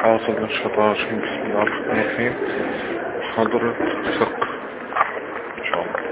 أعوذ من الشيطان الرجيم بسم الله الرحمن الرحيم محاضرة فقه إن شاء الله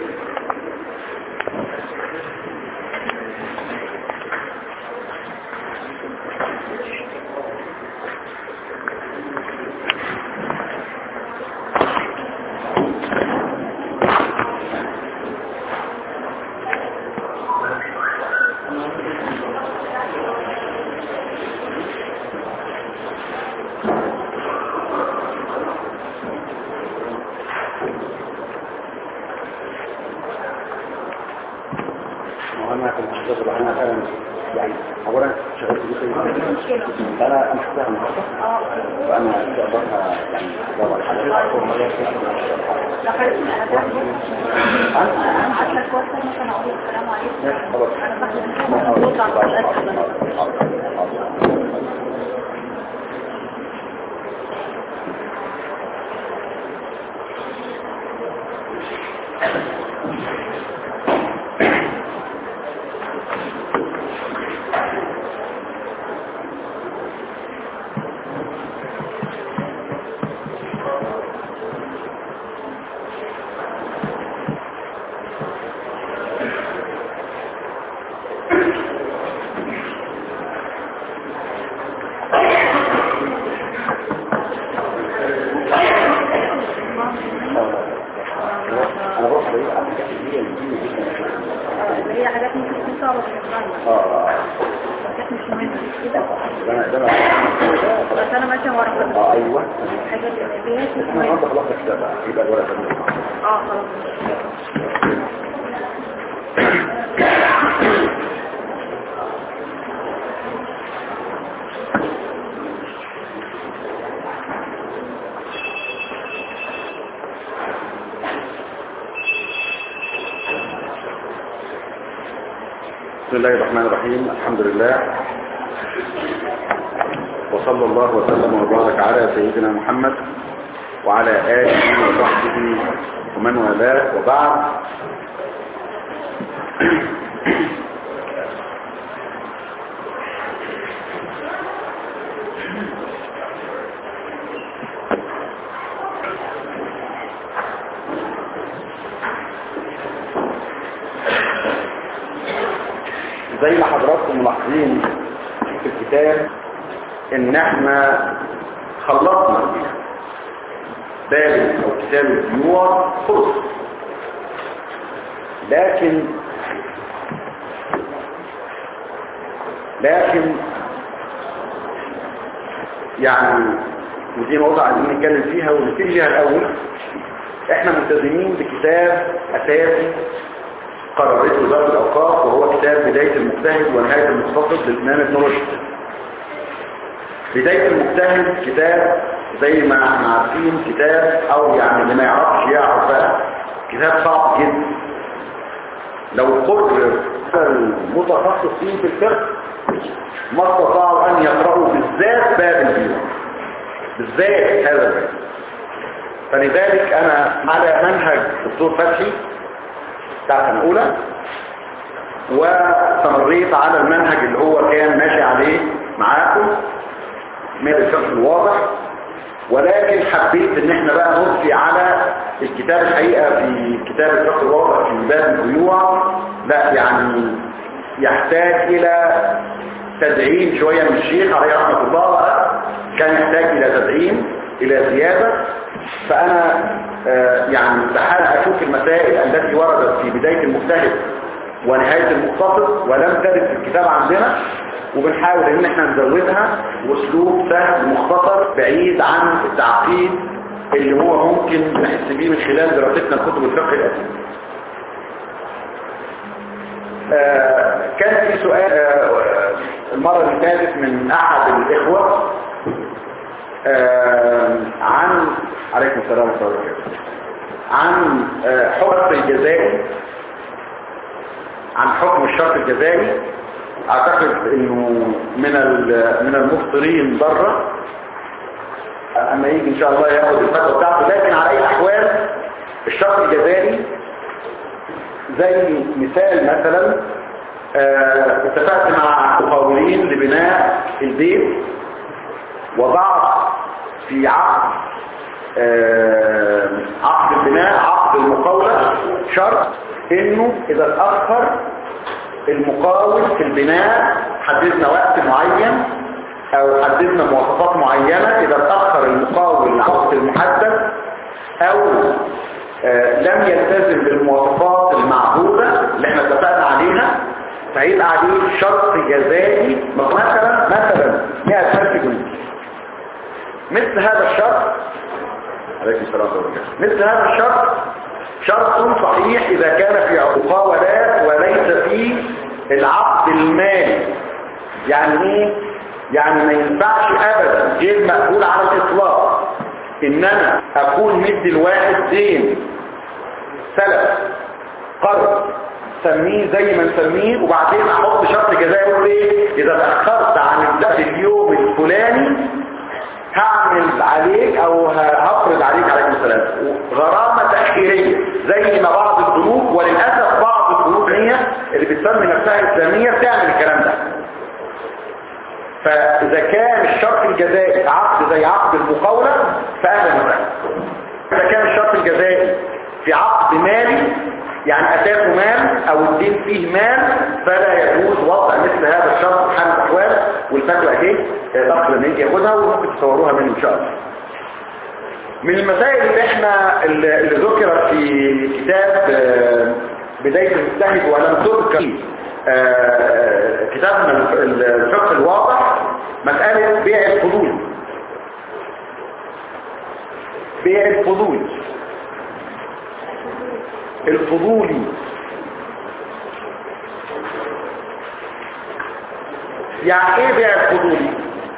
وانا في المحافظة انا فعلا يعني اولا شغلت بيه فانا مش فاهم فانا اقدرها يعني ادور على لو حضرتك انا بعمل انا عارفه الكورس ممكن اقول السلام عليكم خلاص انا بحضر الموضوع على الاسئله انا بروح على على الحاجات اللي هي اللي اه اللي هي حاجات ممكن تكون صعبه بالنسبه لنا اه حاجات مش مهمه كده ده انا ده انا بس انا ماشيه ورا حضرتك اه ايوه الحاجات اللي هي مش انا مهمه النهارده خلصت الكتاب بقى يبقى الورقه ده اه خلاص بسم الله الرحمن الرحيم الحمد لله وصلى الله وسلم وبارك على سيدنا محمد وعلى آله وصحبه ومن والاه وبعد زي ما حضراتكم ملاحظين في الكتاب ان احنا خلصنا باب او كتاب البيوع خلص لكن لكن يعني ودي نقطة عايزين نتكلم فيها ونبتدي فيها الأول احنا ملتزمين بكتاب أساسي قررته وزارة الأوقاف وهو كتاب بداية المجتهد ونهاية المختصر للإمام ابن رشد بداية المجتهد كتاب زي ما احنا عارفين كتاب أو يعني اللي ما يعرفش يعرف بقى كتاب صعب جدا لو قرر المتخصصين في الفقه ما استطاعوا أن يقرأوا بالذات باب البيوع بالذات هذا الباب فلذلك أنا على منهج الدكتور فتحي بتاع سنة أولى واستمريت على المنهج اللي هو كان ماشي عليه معاكم من الفقه الواضح ولكن حبيت ان احنا بقى نرسي على الكتاب الحقيقة في كتاب الفقه الواضح في باب البيوع لا يعني يحتاج الى تدعيم شوية من الشيخ عليه رحمة الله كان يحتاج الى تدعيم الى زيادة فانا آه يعني بحاول اشوف المسائل التي وردت في بداية المجتهد ونهاية المختصر ولم ترد في الكتاب عندنا وبنحاول ان احنا نزودها واسلوب سهل مختصر بعيد عن التعقيد اللي هو ممكن نحس بيه من خلال دراستنا لكتب الفقه الاساسي آه كان في سؤال آه المرة اللي فاتت من احد الاخوة آه عن عليكم السلام ورحمة الله وبركاته عن حكم الجزائي عن حكم الشرط الجزائي اعتقد انه من من المفطرين بره اما يجي ان شاء الله ياخد الفتوى بتاعته لكن على اي احوال الشرط الجزائي زي مثال مثلا آه، اتفقت مع مقاولين لبناء البيت وضعت في عقد آه، عقد البناء عقد المقاولة شرط انه اذا اتأخر المقاول في البناء حددنا وقت معين او حددنا مواصفات معينة اذا اتأخر المقاول الوقت المحدد او آه، لم يلتزم بالمواصفات المعهودة اللي احنا اتفقنا عليها فهيبقى عليه شرط جزائي مثلا مثلا 100000 جنيه مثل هذا الشرط عليكم السلام وبركاته مثل هذا الشرط شرط صحيح إذا كان في مقاولات وليس في العقد المالي يعني ايه يعني ما ينفعش ابدا غير مقبول على الاطلاق ان انا اكون مدي الواحد دين سلف قرض سميه زي ما نسميه وبعدين احط شرط جزائي يقول ايه اذا تاخرت عن الدخل اليوم الفلاني هعمل عليك او هفرض عليك عليكم السلام غرامة تأخيرية زي ما بعض البنوك وللأسف بعض البنوك هي اللي بتسمي نفسها إسلامية بتعمل الكلام ده فإذا كان الشرط الجزائي عقد زي عقد المقاولة فأهلا وسهلا إذا كان الشرط الجزائي في عقد مالي يعني أتاه مال أو الدين فيه مال فلا يجوز وضع مثل هذا الشرط في حال الأحوال والفتوى أهي الأخ لما يجي ياخدها وممكن تصوروها منه إن شاء الله من المسائل اللي احنا اللي اللي ذكرت في كتاب آه، بداية المجتهد ولم تذكر في آه، كتابنا الفقه الواضح مسألة بيع الفضول بيع الفضول الفضولي يعني ايه بيع الفضولي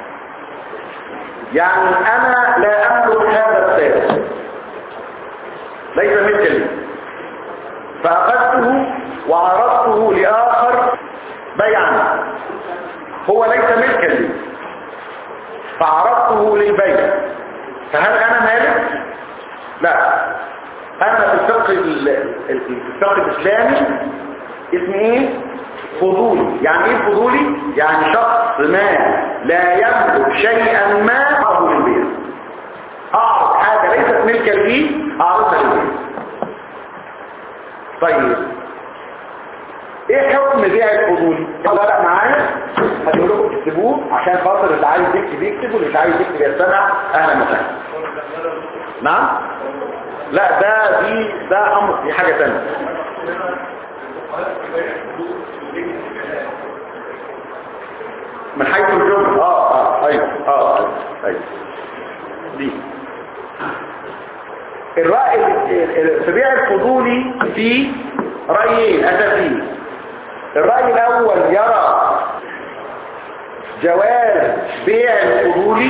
يعني انا لا املك هذا السير ليس ملكا لي فاخذته وعرضته لاخر بيعا هو ليس ملكا لي فعرضته للبيع فهل انا مالك لا انا في الفقه ال- ال- في الفقه الاسلامي اسمه ايه فضولي يعني ايه فضولي يعني شخص ما لا يملك شيئا ما اعرضه للبيع اعرض حاجه ليست ملكا لي اعرضها للبيع طيب ايه حكم بيع الفضولي لا لا معايا هتقول لكم تكتبوه عشان خاطر اللي عايز يكتب يكتب واللي مش عايز يكتب يستمع اهلا وسهلا نعم لا ده دي ده امر دي حاجه ثانيه من حيث الجمله اه اه ايوه اه ايوه ايوه دي الرأي في بيع الفضولي في رأيين أساسيين الرأي الأول يرى جواز بيع الفضولي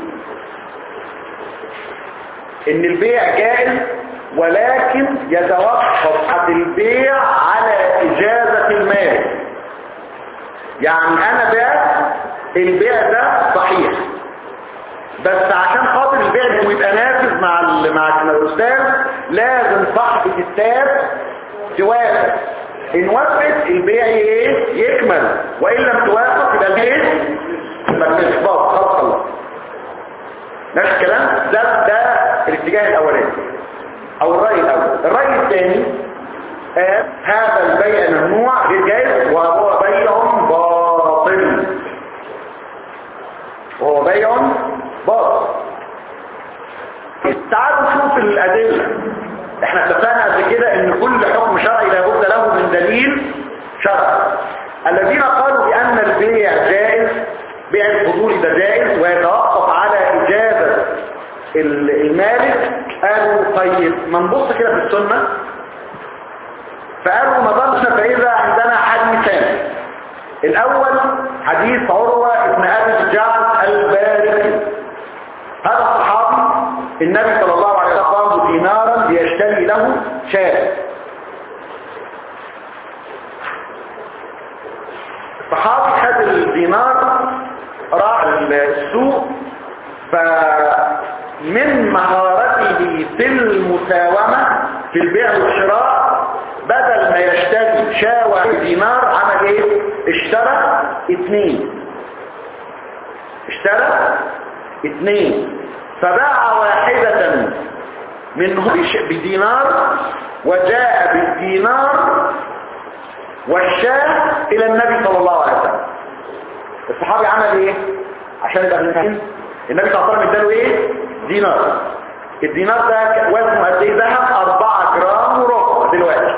ان البيع جائز ولكن يتوقف حد البيع على اجازة المال يعني انا بعت البيع ده صحيح بس عشان خاطر البيع انه يبقى نافذ مع ال- مع الاستاذ لازم صاحبة التاب توافق ان وافقت البيع ايه يكمل وان لم توافق يبقى البيع ما تمشي خلاص خلاص خلاص نفس الكلام ده ده الاتجاه الاولاني او الرأي الاول الرأي الثاني قال هذا البيع ممنوع غير جائز وهو بيع باطل وهو بيع باطل تعالوا نشوف الأدلة احنا اتفقنا قبل كده ان كل حكم شرعي لابد له من دليل شرعي الذين قالوا بأن البيع جائز بيع الفضول ده جائز ويتوقف على إجازة ال- المالك قالوا طيب ما نبص كده في السنة فقالوا نظرنا فإذا عندنا حديثان الأول حديث عروة ابن أبي الجعد الباركي هذا الصحابي النبي صلى الله عليه وسلم قام دينارا ليشتري له شاة الصحابي خد الدينار راح السوق فمن مهارته في المساومة في البيع والشراء بدل ما يشتري شاة دينار عمل ايه اشترى اتنين اشترى اتنين فباع واحدة منهم بدينار وجاء بالدينار والشاه الى النبي صلى الله عليه وسلم الصحابي عمل ايه عشان يبقى فاهمين النبي صلى الله عليه وسلم اداله ايه دينار الدينار ده وزنه قد ايه ذهب 4 جرام وربع دلوقتي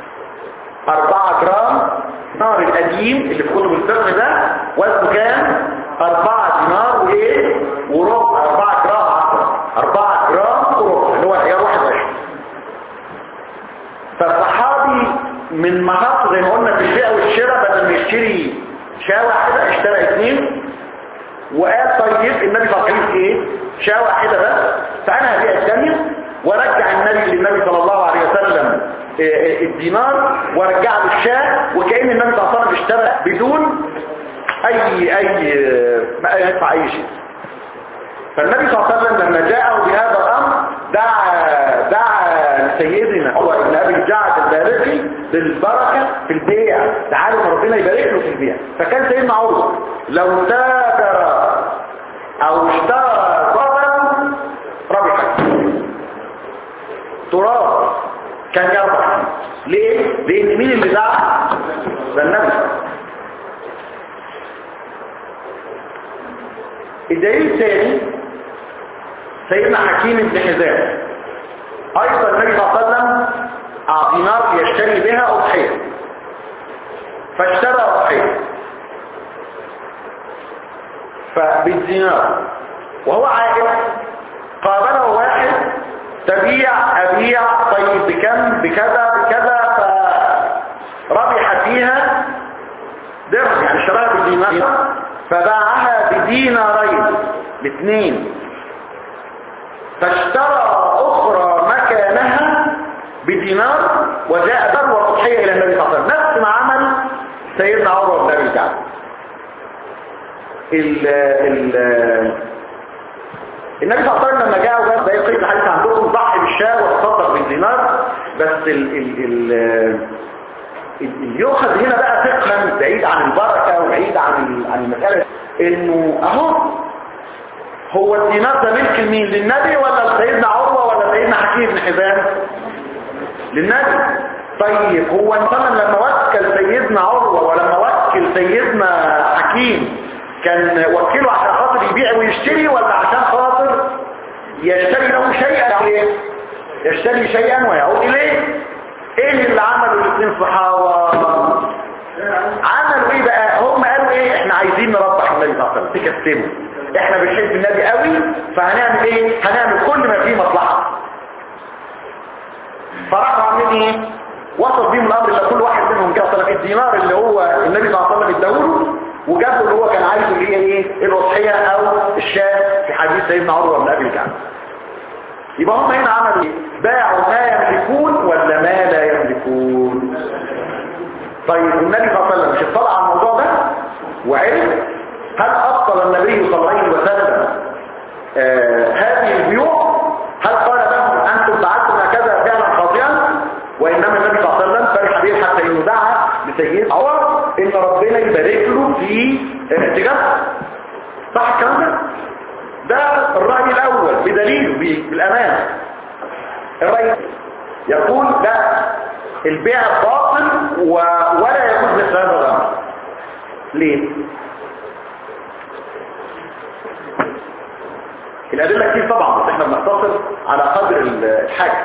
4 جرام الدينار القديم اللي في كتب الفقه ده وزنه كام 4 دينار وايه وربع 4 جرام عفوا 4 جرام وربع اللي هو عيار 21 فالصحابي من مهارته زي ما قلنا في البيع والشراء بدل ما يشتري شاة واحدة اشترى اثنين وقال طيب النبي صلى الله عليه وسلم ايه شاة واحدة بس فانا هبيع الثانية ورجع النبي للنبي صلى الله عليه وسلم الدينار ورجع له الشاة وكأن النبي صلى الله عليه وسلم اشترى بدون اي اي ما يدفع اي شيء فالنبي صلى الله عليه وسلم لما جاءه بهذا الامر دعا دعا سيدنا عمر بن ابي الجعد البارقي بالبركه في البيع تعالوا ربنا يبارك له في البيع فكان سيدنا عمر لو تاجر او اشترى ضربا ربح تراب كان يربح ليه؟ لان مين اللي دعا؟ ده النبي الدليل الثاني سيدنا حكيم بن حزام ايضا النبي صلى الله عليه وسلم اعطي نار يشتري بها اضحيه فاشترى اضحيه فبالدينار وهو عائد قابله واحد تبيع ابيع طيب بكم بكذا بكذا فربح فيها درهم يعني اشتراها بالدينار فباعها بدينارين باثنين فاشترى اخرى مكانها بدينار وجاء ذروة تضحية الى النبي صلى الله عليه وسلم نفس ما عمل سيدنا عمر بن ابي الجعد ال ال النبي صلى الله عليه وسلم لما جاء وقال ده يقيم الحديث عندكم ضحي بالشاة وتصدق بالدينار بس ال ال ال اللي يؤخذ هنا بقى فقها بعيد عن البركة وبعيد عن عن المسألة انه اهو هو الدينار ده ملك مين للنبي ولا لسيدنا عروة ولا سيدنا حكيم بن حزام للنبي طيب هو مثلا لما وكل سيدنا عروة ولما وكل سيدنا حكيم كان وكله عشان خاطر يبيع ويشتري ولا عشان خاطر يشتري له شيئا يشتري شيئا ويعود اليه ايه اللي عملوا الاثنين صحابة عملوا ايه بقى هم قالوا ايه احنا عايزين نربح النبي صلى الله عليه وسلم تكسبه احنا بنحب النبي قوي فهنعمل ايه هنعمل كل ما فيه مصلحة فراحوا عاملين ايه وصل بيهم الامر الى كل واحد منهم جاب طلب الدينار اللي هو النبي صلى الله عليه وسلم اداهوله وجابوا اللي هو كان عايزه اللي هي ايه الاضحيه او الشاة في حديث سيدنا عمر بن ابي الجعد يبقى هم هنا عملوا ايه باعوا ما يملكون ولا ما لا يملكون طيب النبي صلى الله عليه وسلم مش اطلع على الموضوع ده وعرف هل ابطل النبي صلى الله عليه وسلم آه هذه البيوع هل قال لهم انتم فعلتم هكذا فعلا خاطئا وانما النبي صلى الله عليه وسلم فرح به حتى انه دعا لسيد عمر ان ربنا يبارك له في تجارته صح الكلام ده ده الرأي الأول بدليله بالأمان الرأي يقول لا البيع باطل و... ولا يجوز مثل هذا الأمر ليه؟ الأدلة كتير طبعا بس احنا بنختصر على قدر الحاجة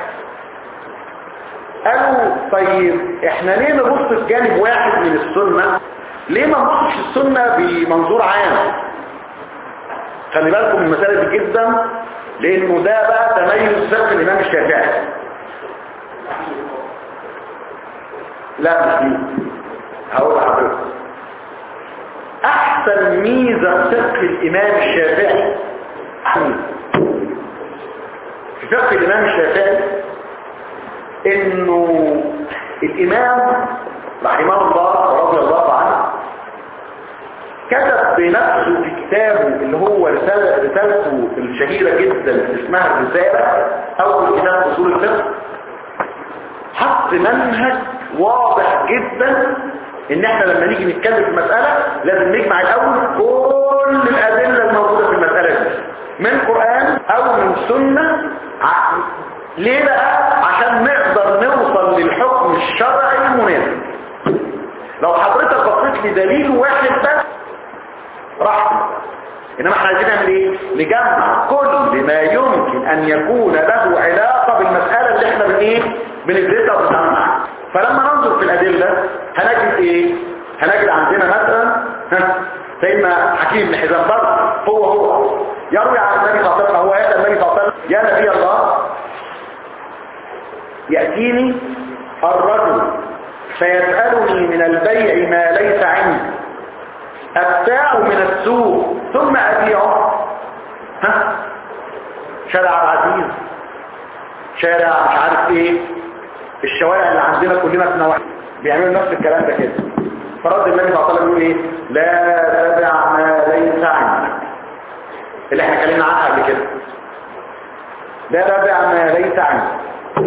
قالوا طيب احنا ليه نبص في جانب واحد من السنة ليه ما نبصش السنة بمنظور عام خلي بالكم من المسألة دي جدا لانه ده بقى تميز فقه الامام الشافعي لا مش دي هقول لحضرتك احسن ميزة في فقه الامام الشافعي في فقه الامام الشافعي انه الامام رحمه الله ورضي الله عنه كتب بنفسه في كتابه اللي هو رسالة رسالته الشهيرة جدا اسمها الرسالة أول كتاب أصول الفقه حط منهج واضح جدا ان احنا لما نيجي نتكلم في مسألة لازم نجمع الاول كل الادلة الموجودة في المسألة دي من قرآن او السنة ع- ليه بقى عشان نقدر نوصل للحكم الشرعي المناسب لو حضرتك بصيت لدليل واحد بس راح انما احنا عايزين نعمل ايه نجمع كل ما يمكن ان يكون له علاقة بالمسألة اللي احنا بن ايه بندرسها وبنتعامل معاها فلما ننظر في الادلة هنجد ايه هنجد عندنا مثلا ها، سيدنا حكيم بن حزام برضه هو هو يروي عن النبي صلى الله عليه وسلم هو يأتي النبي صلى الله عليه وسلم يا نبي الله يأتيني الرجل فيسألني من البيع ما ليس عندي أبتاع من السوق ثم أبيعه ها شارع العزيز شارع مش عارف ايه الشوارع اللي عندنا كلنا في نواحي بيعملوا نفس الكلام ده كده فرد النبي صلى الله عليه وسلم يقول ايه لا تبع ما ليس عندك اللي احنا اتكلمنا عنها قبل كده لا تبع ما ليس عندك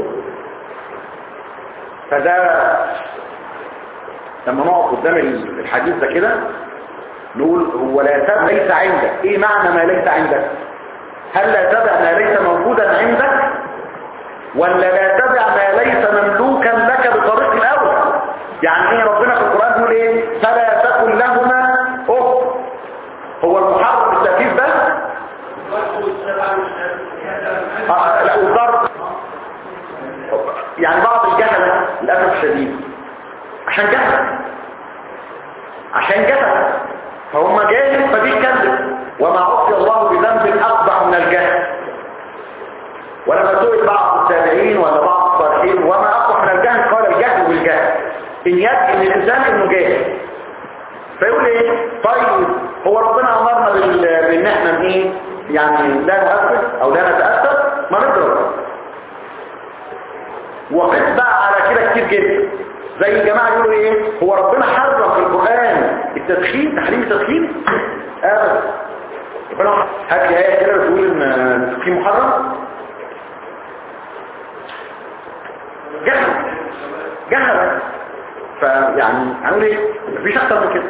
فده لما نقف قدام الحديث ده كده نقول هو لا تبع ليس عندك ايه معنى ما ليس عندك هل لا تبع ما ليس موجودا عندك ولا لا تبع ما ليس مملوكا لك بطريق الاول يعني ايه ربنا في القرآن يقول ايه فلا تكن لهما اف هو المحرم التكييف بس آه لا والضرب يعني بعض الجهلة للأسف الشديد عشان جهل عشان جهل فهم جاهل فبيتكلم وما عصي الله بذنب أقبح من الجهل ولما سئل بعض التابعين ولا بعض الصالحين وما أقبح من الجهل قال الجهل بالجهل إن يدعي من الإنسان إنه جاهل فيقول إيه طيب هو ربنا أمرنا بال- بإن إحنا إيه يعني لا نؤثر أو لا نتأثر ما نضرب وقد بقى على كده كتير جدا زي الجماعة يقولوا ايه هو ربنا حرم في القرآن التدخين تحريم التدخين ابدا ربنا هات لي آية كده بتقول ان التدخين محرم جهل جهل فيعني هنقول ايه مفيش اكتر من كده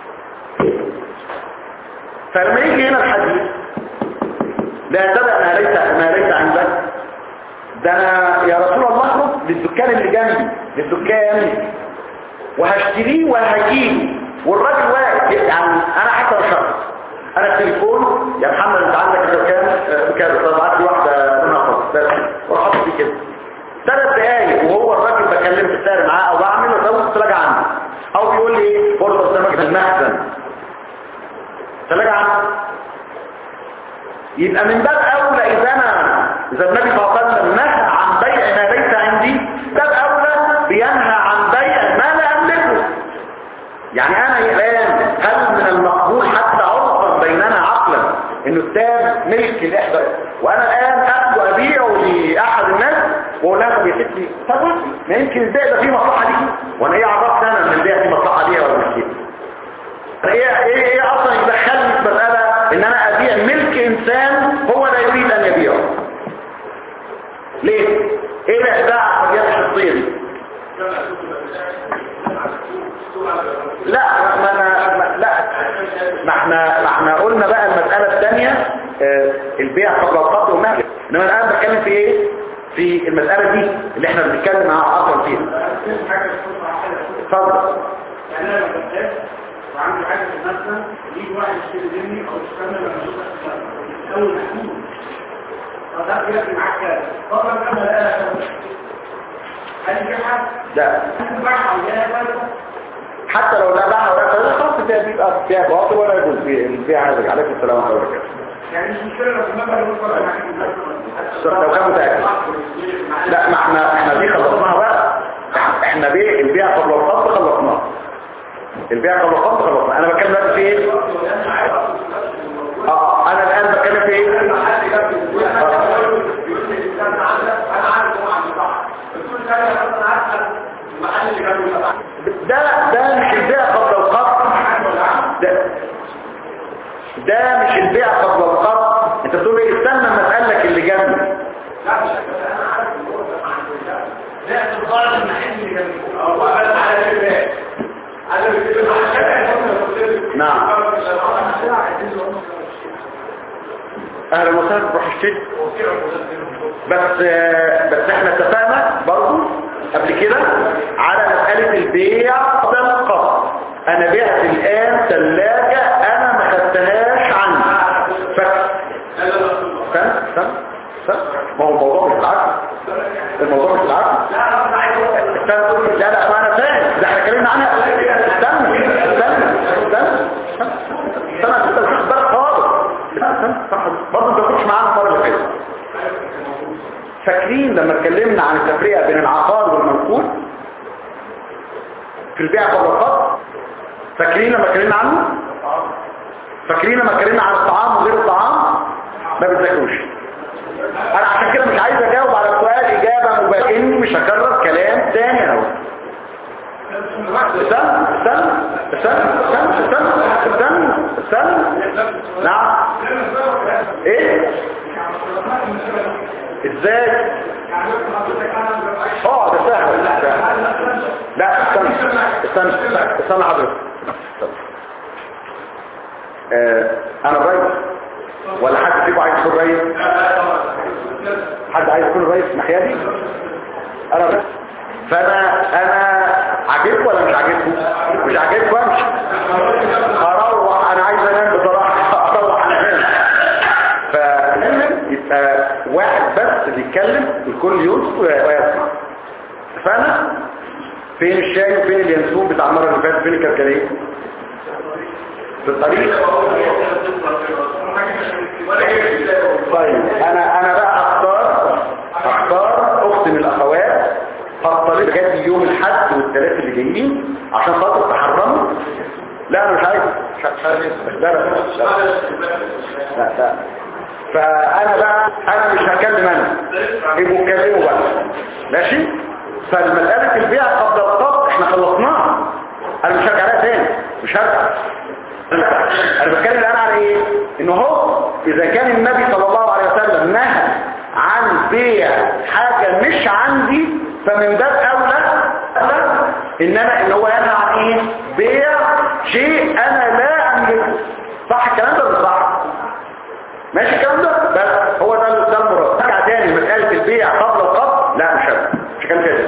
فلما يجي هنا الحديث لا تبع ما ليس ما ليس عندك ده انا يا رسول الله اخرج للدكان اللي جنبي للدكان وهشتريه وهجيبه والراجل واقف يعني انا حتى لو شخص انا التليفون يا محمد انت عندك دكان آه، بكام طب هات لي واحده لونها خاص بس واحط فيه كده ثلاث دقايق وهو الراجل بكلم في السعر معاه او بعمل ازود الثلاجه عنده او بيقول لي ايه برضه قدامك في المخزن الثلاجه عنده يبقى من باب اولى اذا انا اذا النبي صلى الله عليه وسلم نهى عن بيع ما ليس عندي باب اولى بينهى عن بيع ما لا املكه يعني انا الان هل من المقبول حتى عرفا بيننا عقلا انه التاب ملك لاحدى وانا الان اخذ ابيعه لاحد الناس واقول لها طب يا ستي طب ما يمكن البيع ده فيه مصلحه ليكي وانا ايه عرفت انا ان البيع فيه مصلحه ليا ولا مش ليا ايه ايه ايه اصلا يدخلني في مساله ان انا ابيع ملك انسان هو لا يريد ان يبيعه ليه ايه الاخداع في اليد الشخصيه دي لا ما أنا ما لا ما احنا ما احنا قلنا بقى المساله الثانيه آه، البيع قبل القبض والنهي انما الان بتكلم في ايه في المساله دي اللي احنا بنتكلم مع اصلا فيها اتفضل يعني انا بفتاش وعندي حاجه في المسجد يجي واحد يشتري مني او يشتري لما اشوفك اول محمود فده كده معاك كده طبعا انا لا هل في حد لا باعها ولا كويس حتى لو لا باع ولا فلا خلاص ده بيبقى بيع باطل ولا يجوز بيع البيع هذا عليكم السلام ورحمه الله وبركاته يعني مش مشكله لو في المبلغ اللي وصل معاك لو كان متاكد لا ما احنا احنا دي خلصناها بقى احنا بيع البيع قبل القبض خلصناه البيع قبل القبض خلصناه انا بتكلم دلوقتي في ايه اه انا الان بتكلم في ايه ده ده مش البيع قبل القبض ده ده مش البيع قبل القبض انت بتقول ايه استنى ما اسالك اللي جنبي نعم اهلا وسهلا روح اشتري بس آه، بس احنا اتفقنا برضو قبل كده على مسألة البيع قبل القبض انا بعت الان ثلاجة انا ما خدتهاش عني فاكر استنى استنى استنى ما هو الموضوع مش بالعكس الموضوع مش بالعكس استنى لا لا ما انا فاهم ده احنا اتكلمنا عنها استنى استنى استنى استنى استنى انت مش واخد بالك خالص استنى استنى استنى برضه انت ما كنتش معانا المره اللي فاتت فاكرين لما اتكلمنا عن التفرقه بين العقار والمنقول في البيع قبل القبض فاكرين لما اتكلمنا عنه فاكرين لما اتكلمنا عن الطعام وغير الطعام ما بتذاكروش انا عشان كده مش عايز اجاوب على السؤال اجابه مباشره اني مش هكرر كلام تاني اهو استنى استنى استنى استنى استنى استنى استنى نعم ايه ازاي اه ده سهل لا استنى استنى استنى حضرتك آه، انا الرئيس ولا حد فيكم عايز يكون رئيس حد عايز يكون رئيس الناحيه دي انا الرئيس فانا انا عاجبكم ولا مش عاجبكم مش عاجبكم امشي اروح انا عايز انام بصراحه اروح انام فيبقى واحد بس بيتكلم الكل يوسف ويسمع فانا فين الشاي وفين اليانسون بتاع المره اللي فاتت فين الكركديه في الطريق طيب انا انا بقى اختار اختار اخت من الاخوات هختار بجد يوم الاحد والثلاث اللي جايين عشان خاطر تحرموا لا انا مش عايز مش عايز لا لا لا لا لا فانا بقى انا مش هكلم انا يبقوا اتكلموا بقى ماشي فالمسألة البيع قبل القبض احنا خلصناها انا مش هرجع لها تاني مش هرجع انا بتكلم الان على ايه ان هو اذا كان النبي صلى الله عليه وسلم نهى عن بيع حاجة مش عندي فمن باب اولى ان انا ان هو ينهى عن ايه بيع شيء انا لا املكه صح الكلام ده ولا صح ماشي الكلام ده بس هو ده ده المراد ترجع تاني مساله البيع قبل القبض لا مش هبقى. مش كان كده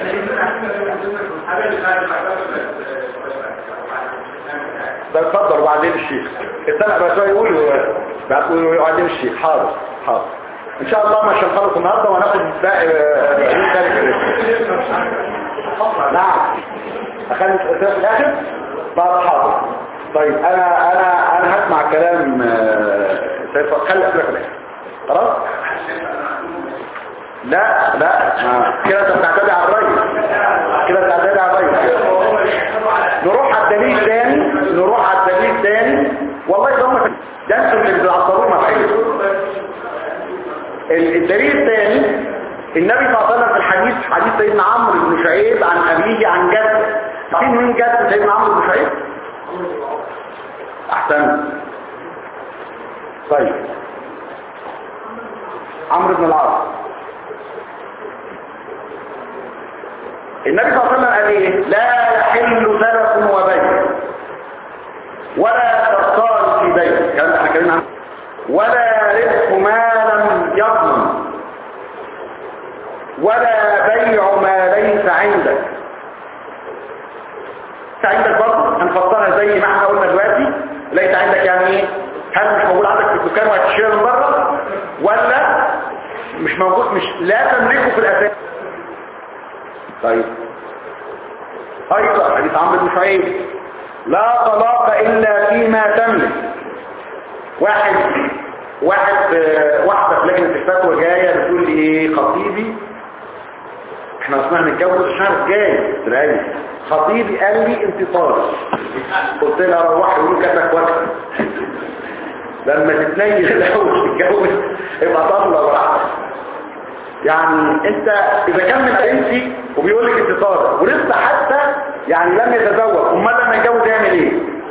ده اتفضل وبعدين الشيخ استنى بس هو يقول و- وبعدين الشيخ حاضر حاضر ان شاء الله مش هنخلص النهارده وهناخد باقي آه، يوم تاني كده. نعم اخلي الاسئله في الاخر بعد حاضر طيب انا انا انا هسمع كلام آه، سيف خلي الاسئله في الاخر خلاص لا لا ما- كده انت بتعتدي على الرئيس كده بتعتدي على الرئيس نروح على الدليل تاني نروح على الدليل تاني والله ده هم ده انتوا اللي بتعصبونا في حاجه ال- الدليل الثاني النبي صلى الله عليه وسلم في الحديث حديث سيدنا عمرو بن شعيب عن أبيه عن جد عارفين مين جد سيدنا عمرو بن شعيب أحسن طيب عمرو بن العاص النبي صلى الله عليه وسلم قال ايه لا يحل سلف وبيع ولا تبطال في بيع الكلام ده احنا اتكلمنا عنه ولا ربح ما لم يضمن ولا بيع ما ليس عندك ليس عندك برضه هنفسرها زي ما احنا قلنا دلوقتي ليس عندك يعني ايه هل مش موجود عندك في الدكان وهتشتري من بره ولا مش موجود مش لا تملكه في الاساس طيب ايضا حديث عمرو بن شعيب لا طلاق الا فيما تملك واحد واحد آه، واحدة في لجنة الفتوى جاية بتقول لي ايه خطيبي احنا اصلا هنتجوز الشهر الجاي تلاقي خطيبي قال لي انت طالق قلت لها روحي يقولوا كاتك وقت لما تتنيل الاول تتجوز يبقى طالة براحتك يعني انت اذا كان انت وبيقول لك انت طالق ولسه حتى يعني لم يتزوج امال لما يتجوز يعمل ايه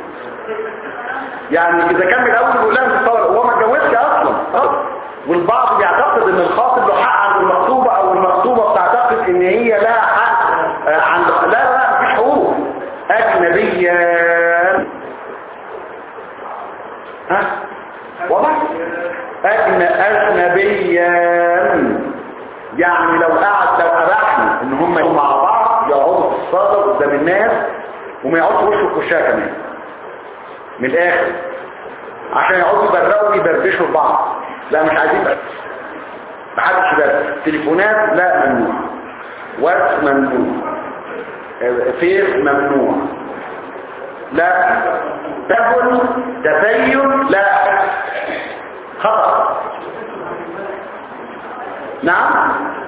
يعني اذا كان من الاول بيقول لها انت طالق وهو ما اتجوزش اصلا أصلاً. والبعض بيعتقد ان الخاطب له حق عند المخطوبه او المخطوبه بتعتقد ان هي لها حق آه، عند لا لا مفيش حقوق اجنبيا ها واضح أجن أجنبيا يعني لو قعد لو أباحنا إن هم يقعدوا مع بعض يقعدوا في الصالة قدام الناس وما يقعدوا وشه في وشها كمان من الآخر عشان يقعدوا يبرقوا ويبربشوا لبعض لا مش عايزين بس محدش يبرق تليفونات لا ممنوع واتس ممنوع آه، فيس ممنوع لا تكن تبين لا خطأ نعم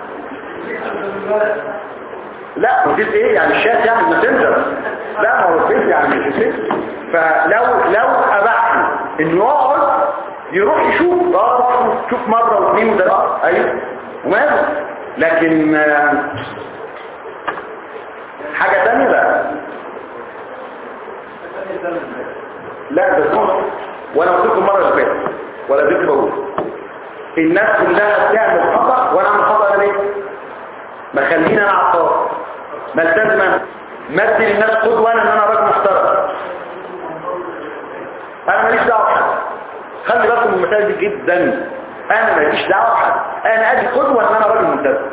لا مفيد ايه يعني الشات يعني الماسنجر لا ما هو الفيس يعني مش الفيس فلو لو ابحنا انه يقعد يروح يشوف اه شوف مره واثنين وثلاثه ايوه وماله لكن آه، حاجه ثانيه لا لا ده صوت وانا قلت لكم المره اللي فاتت ولا زلت بقول الناس كلها بتعمل خطا وانا اعمل خطا انا ليه ما خليني انا عطار ما التزم انا مثل الناس قدوه انا ان انا راجل محترم انا ماليش دعوه بحد خلي بالكم من المسائل دي جدا انا ماليش دعوه بحد انا ادي قدوه ان انا راجل ملتزم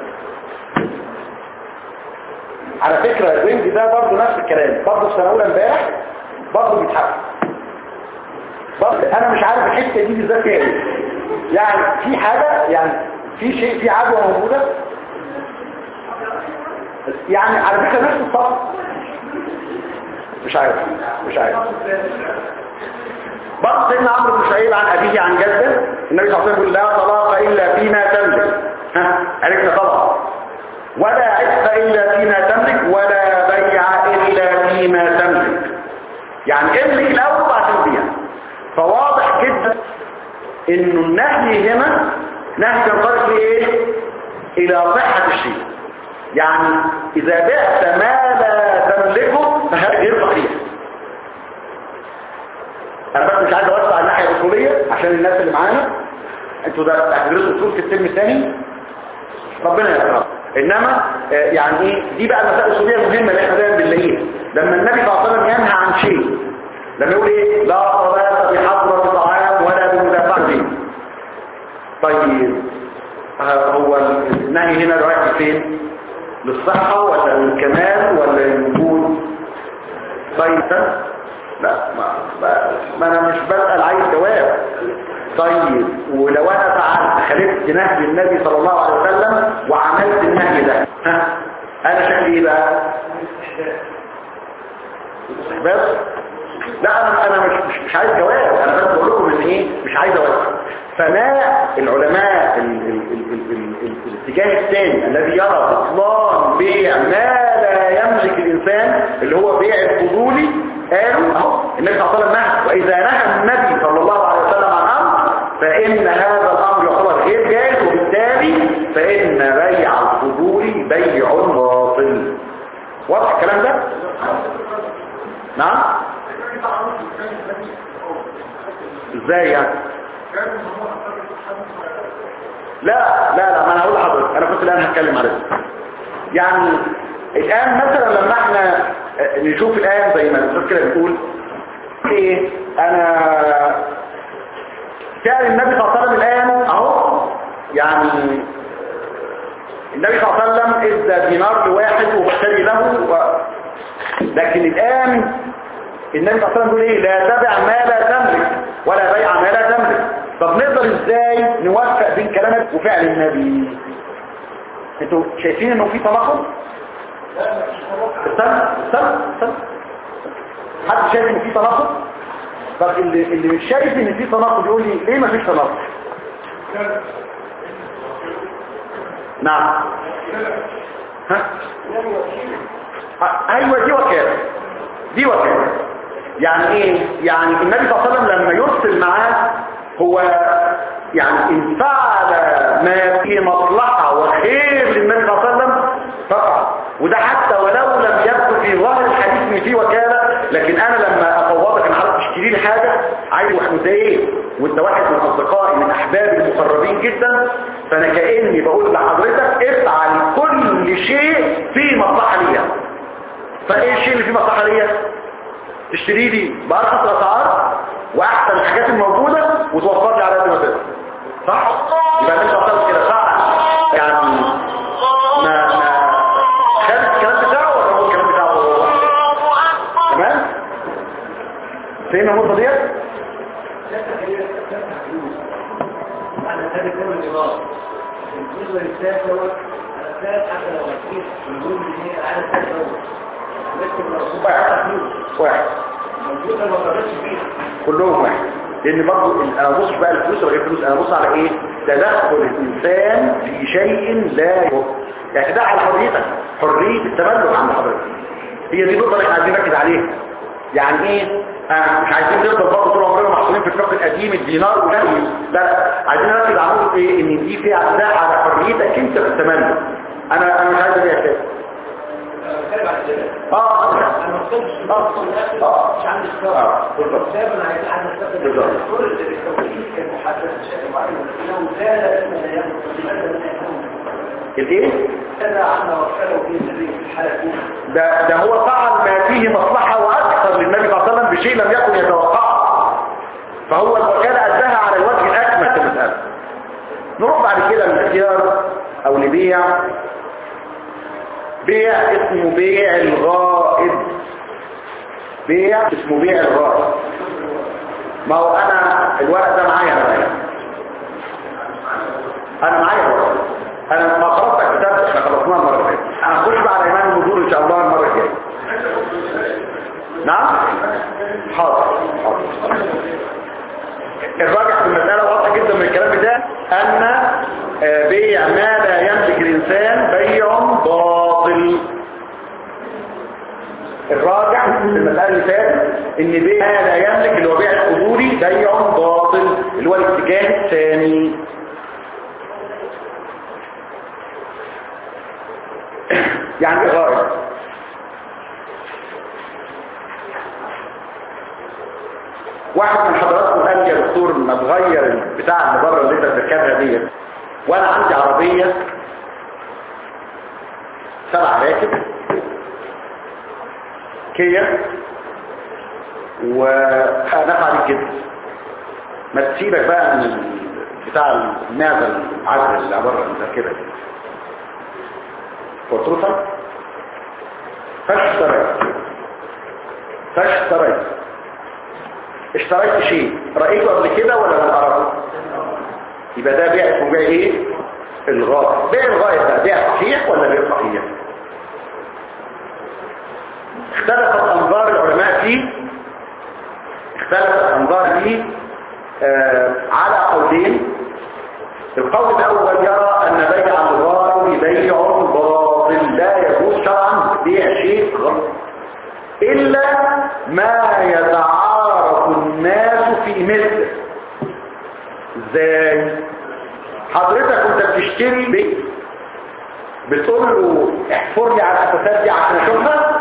على فكره الوينج ده برضه نفس الكلام برضه في سنه اولى امبارح برضه بيتحكم برضه انا مش عارف الحته دي بالذات فيها ايه يعني في حاجه يعني في شيء في عدوى موجوده يعني على فكره نفس الصف مش عارف مش عارف برضه سيدنا عمرو بن شعيب عن ابيه عن جده النبي صلى الله عليه وسلم يقول لا طلاق الا فيما تملك ها عرفنا طبعا ولا عتق الا فيما تملك ولا بيع الا فيما تملك يعني املك الاول وبعدين بيع فواضح جدا انه النهي هنا نهي ينطلق لايه الى صحه الشيء يعني اذا بعت ما لا تملكه فهذا غير صحيح انا بس مش عايز اوسع الناحيه الاصوليه عشان الناس اللي معانا انتوا ده هتدرسوا اصول في الترم الثاني ربنا يكرمك انما آه، يعني ايه دي بقى المسائل الاصوليه المهمه اللي احنا دايما بنلاقيها لما النبي صلى الله عليه وسلم ينهى عن شيء لما يقول ايه لا صلاه بحضره طعام ولا بمدافعه دين طيب آه، هو النهي هنا رايح فين للصحه ولا للكمال ولا للوجود طيب لا ما, ما, ما انا مش بسأل عايز جواب طيب ولو انا فعلت خالفت نهي النبي صلى الله عليه وسلم وعملت النهي ده ها انا شكلي ايه بقى بس لا انا انا مش مش, مش عايز جواب انا بس بقول لكم ان ايه مش عايز اوسع فما العلماء ال ال ال ال ال ال الاتجاه الثاني الذي يرى بطلان بيع ما لا يملك الانسان اللي هو بيع الفضولي قالوا اهو النبي صلى الله عليه وسلم نهى واذا نهى النبي صلى الله عليه وسلم عن امر فان هذا الامر يعتبر غير جائز وبالتالي فان بيع الفضولي بيع باطل واضح الكلام ده نعم ازاي يعني لا لا لا ما انا هقول لحضرتك انا كنت الان هتكلم على ده يعني الان مثلا لما احنا نشوف الان زي ما الاستاذ كده بيقول ايه انا سعر النبي صلى الله عليه وسلم الان اهو يعني النبي صلى الله عليه وسلم ادى دينار لواحد وبشتري له و... لكن الان النبي صلى الله عليه وسلم بيقول ايه لا تبع ما لا تملك ولا بيع ما لا تملك طب نقدر ازاي نوفق بين كلامك وفعل النبي انتوا شايفين انه في تناقض استنى استنى استنى حد شايف ان في تناقض طب اللي اللي مش شايف ان في تناقض يقول لي ليه ما فيش تناقض نعم ها ها، ايوه دي وكاله دي وكاله يعني ايه يعني النبي صلى الله عليه وسلم لما يرسل معاه هو يعني ان فعل ما فيه مصلحة وخير للنبي صلى الله عليه وسلم فقط وده حتى ولو لم يبدو في ظاهر الحديث ان فيه وكالة لكن انا لما افوضك انا حضرتك تشتري لي حاجة عايز وانت ايه وانت واحد من اصدقائي من احبابي المقربين جدا فانا كاني بقول لحضرتك افعل كل شيء فيه مصلحة ليا فايه الشيء اللي فيه مصلحة ليا تشتري لي بأرخص الأسعار وأحسن الحاجات الموجودة وتوفر لي على قد ما تقدر صح يبقى النبي صلى الله عليه وسلم كده صح يعني ما ما خد الكلام بتاعه ولا هو الكلام بتاعه هو تمام فين النقطه ديت على ذلك هو الإمام بالنسبة للثالث دوت على الثالث حتى لو أكيد الجمهور اللي هي على الثالث دوت لكن لو هو واحد فلوس واحد موجودة ما قدرتش فيها كلهم واحد لان برضه انا بص بقى الفلوس ولا الفلوس انا بص على ايه تدخل الانسان في شيء لا يهم اعتداء على حريتك حريه التملك عند حضرتك هي دي النقطه اللي احنا عايزين نركز عليها يعني ايه آه مش عايزين نفضل برضه طول عمرنا محصورين في الفقه القديم الدينار والنبي لا لا عايزين نركز على نقطه ايه ان دي فيها اعتداء على حريتك انت في التملك انا انا مش عايز ابيع كده بتكلم على كده اه انا ما اقصدش اه مش عندي اه اشتراك بالظبط الكتاب انا عايز عايز استخدم بالظبط. كل التوحيد المحدد بشكل معين لو زاد اسم لا يمكن لماذا لا يكون الايه كذا عنا وكذا في سبيل الحالة الأولى ده, ده هو فعل ما فيه مصلحة وأكثر للنبي صلى الله عليه وسلم بشيء لم يكن يتوقعه فهو الوكالة أداها على الوجه الأكمل في المسألة نروح بعد كده للاختيار أو لبيع بيع اسمه بيع الغائب بيع اسمه بيع الغائب ما هو أنا الورق ده معايا أنا معايا أنا معايا الورق أنا ما خلصت الكتاب احنا خلصناه المرة اللي فاتت أنا هخش بقى على إيمان النزول إن شاء الله المرة الجاية نعم حاضر حاضر الراجح في المسألة واضحة جدا من الكلام ده أن آه، بيع ما لا يملك الإنسان بيع باطل الراجح في المسألة اللي فاتت إن بيع ما لا يملك اللي هو بيع الحضوري بيع باطل اللي هو الاتجاه الثاني يعني ايه غائب واحد من حضراتكم قال لي يا دكتور ما تغير بتاع اللي بره اللي انت بتركبها ديت وانا عندي عربيه سبع راكب كيا ونفع عليك جدا ما تسيبك بقى من بتاع المعزه العزل اللي بره المتركبه دي قلت له طب فاشتريت فاشتريت اشتريت شيء رأيته قبل كده ولا لم أعرفه يبقى ده بيع اسمه بيع ايه الغاية بيع الغاية ده بيع صحيح ولا بيع صحيح اختلفت انظار العلماء فيه اختلفت انظار فيه آه على قولين القول الاول يرى ان بيع الغائب بيع باطل لا يجوز شرعا بيع شيء غلط الا ما يتعارف الناس في مثله ازاي حضرتك كنت بتشتري بيت بتقول له احفر لي على الاساسات دي عشان اشوفها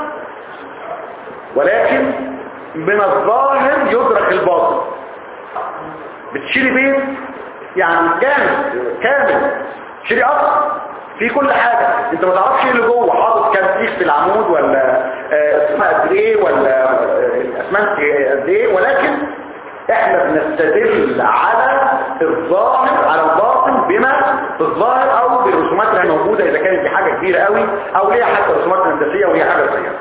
ولكن من الظاهر يدرك الباطل بتشتري بيت يعني كامل كامل شتري اصل في كل حاجة انت ما تعرفش ايه اللي جوه حاطط كام سيخ في العمود ولا آه، اسمها قد ايه ولا آه، الاسمنت قد ايه ولكن احنا بنستدل على الظاهر على الباطن بما في الظاهر او بالرسومات اللي موجودة اذا كانت دي حاجة كبيرة قوي او ليها حتى رسومات هندسية وهي حاجة صغيرة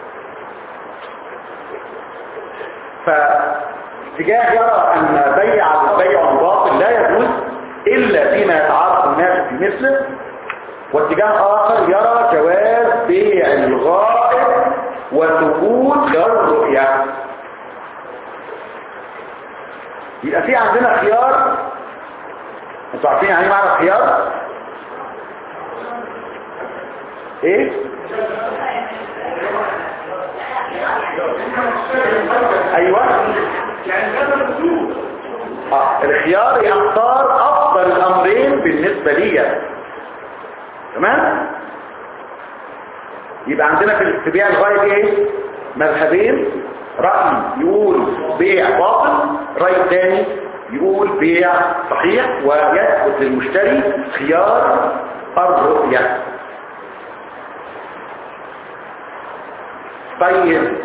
فاتجاه يرى ان بيع البيع الباطل لا يجوز الا فيما يتعارف الناس في مثله واتجاه اخر يرى جواز بيع الغائب وثبوت الرؤية يبقى في عندنا خيار انتوا عارفين يعني ايه معنى خيار ايه ايوه آه. الخيار يختار افضل الامرين بالنسبة لي تمام يبقى عندنا في في بيع الغاية ايه مذهبين رأي يقول بيع باطل رأي تاني يقول بيع صحيح ويثبت للمشتري خيار الرؤية طيب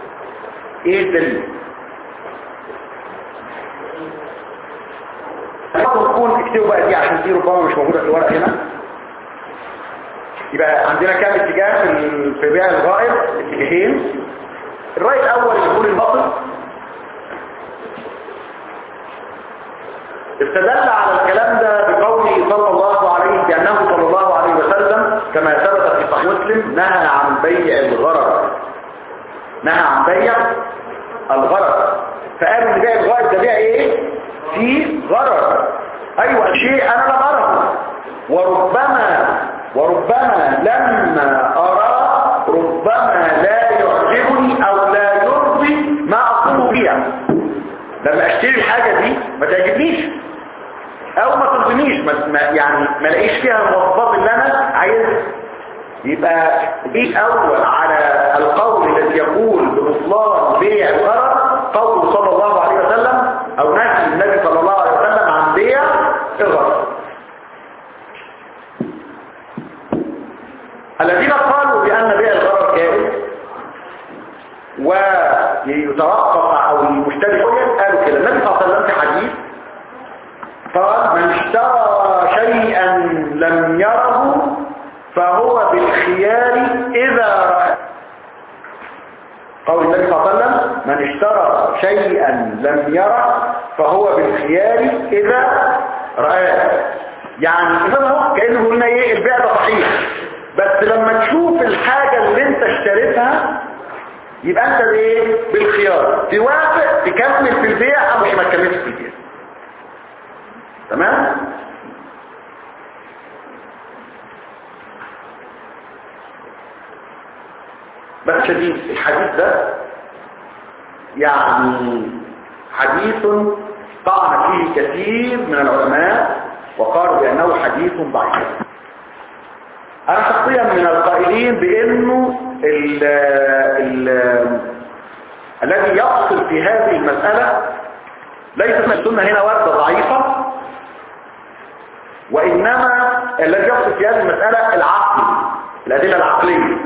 ايه الدليل برضه تكون اكتبوا بقى دي عشان دي ربما مش موجودة في الورق هنا يبقى عندنا كام اتجاه في ال- في بيع الغائب اتجاهين الرأي الأول يقول الباطل استدل على الكلام ده بقوله صلى الله عليه بأنه صلى الله عليه وسلم كما ثبت في صحيح مسلم نهى عن بيع الغرر نهى عن بيع الغرر فقالوا ان بيع الغائب ده بيع ايه في غرر ايوه شيء انا لم اره وربما وربما لما اراه ربما لا يعجبني او لا يرضي ما اقوم بها لما اشتري الحاجة دي ما تعجبنيش او ما ترضينيش ما ما- يعني ما لاقيش فيها المواصفات اللي انا عايزها يبقى دي اول على القول الذي يقول ببطلان بيع الغرض قول صلى الله عليه وسلم او نهي النبي صلى الله عليه وسلم عن بيع الغرض الذين قالوا بان بيع الغرض جائز ويتوقف او المشتري يقول قالوا كده النبي صلى الله عليه وسلم في حديث قال من اشترى شيئا لم يره فهو بالخيار اذا رأى قول النبي صلى الله عليه وسلم من اشترى شيئا لم يره فهو بالخيار اذا رآه يعني إذا هو كأنه قلنا ايه البيع ده صحيح بس لما تشوف الحاجة اللي انت اشتريتها يبقى انت بايه بالخيار توافق تكمل في البيع او مش ما تكملش في البيع تمام بس شديد الحديث ده يعني حديث طعن فيه كثير من العلماء وقالوا بأنه حديث ضعيف انا شخصيا من القائلين بانه ال ال الذي يفصل في هذه المسألة ليس من السنة هنا وردة ضعيفة وإنما الذي يفصل في هذه المسألة العقل الأدلة العقلية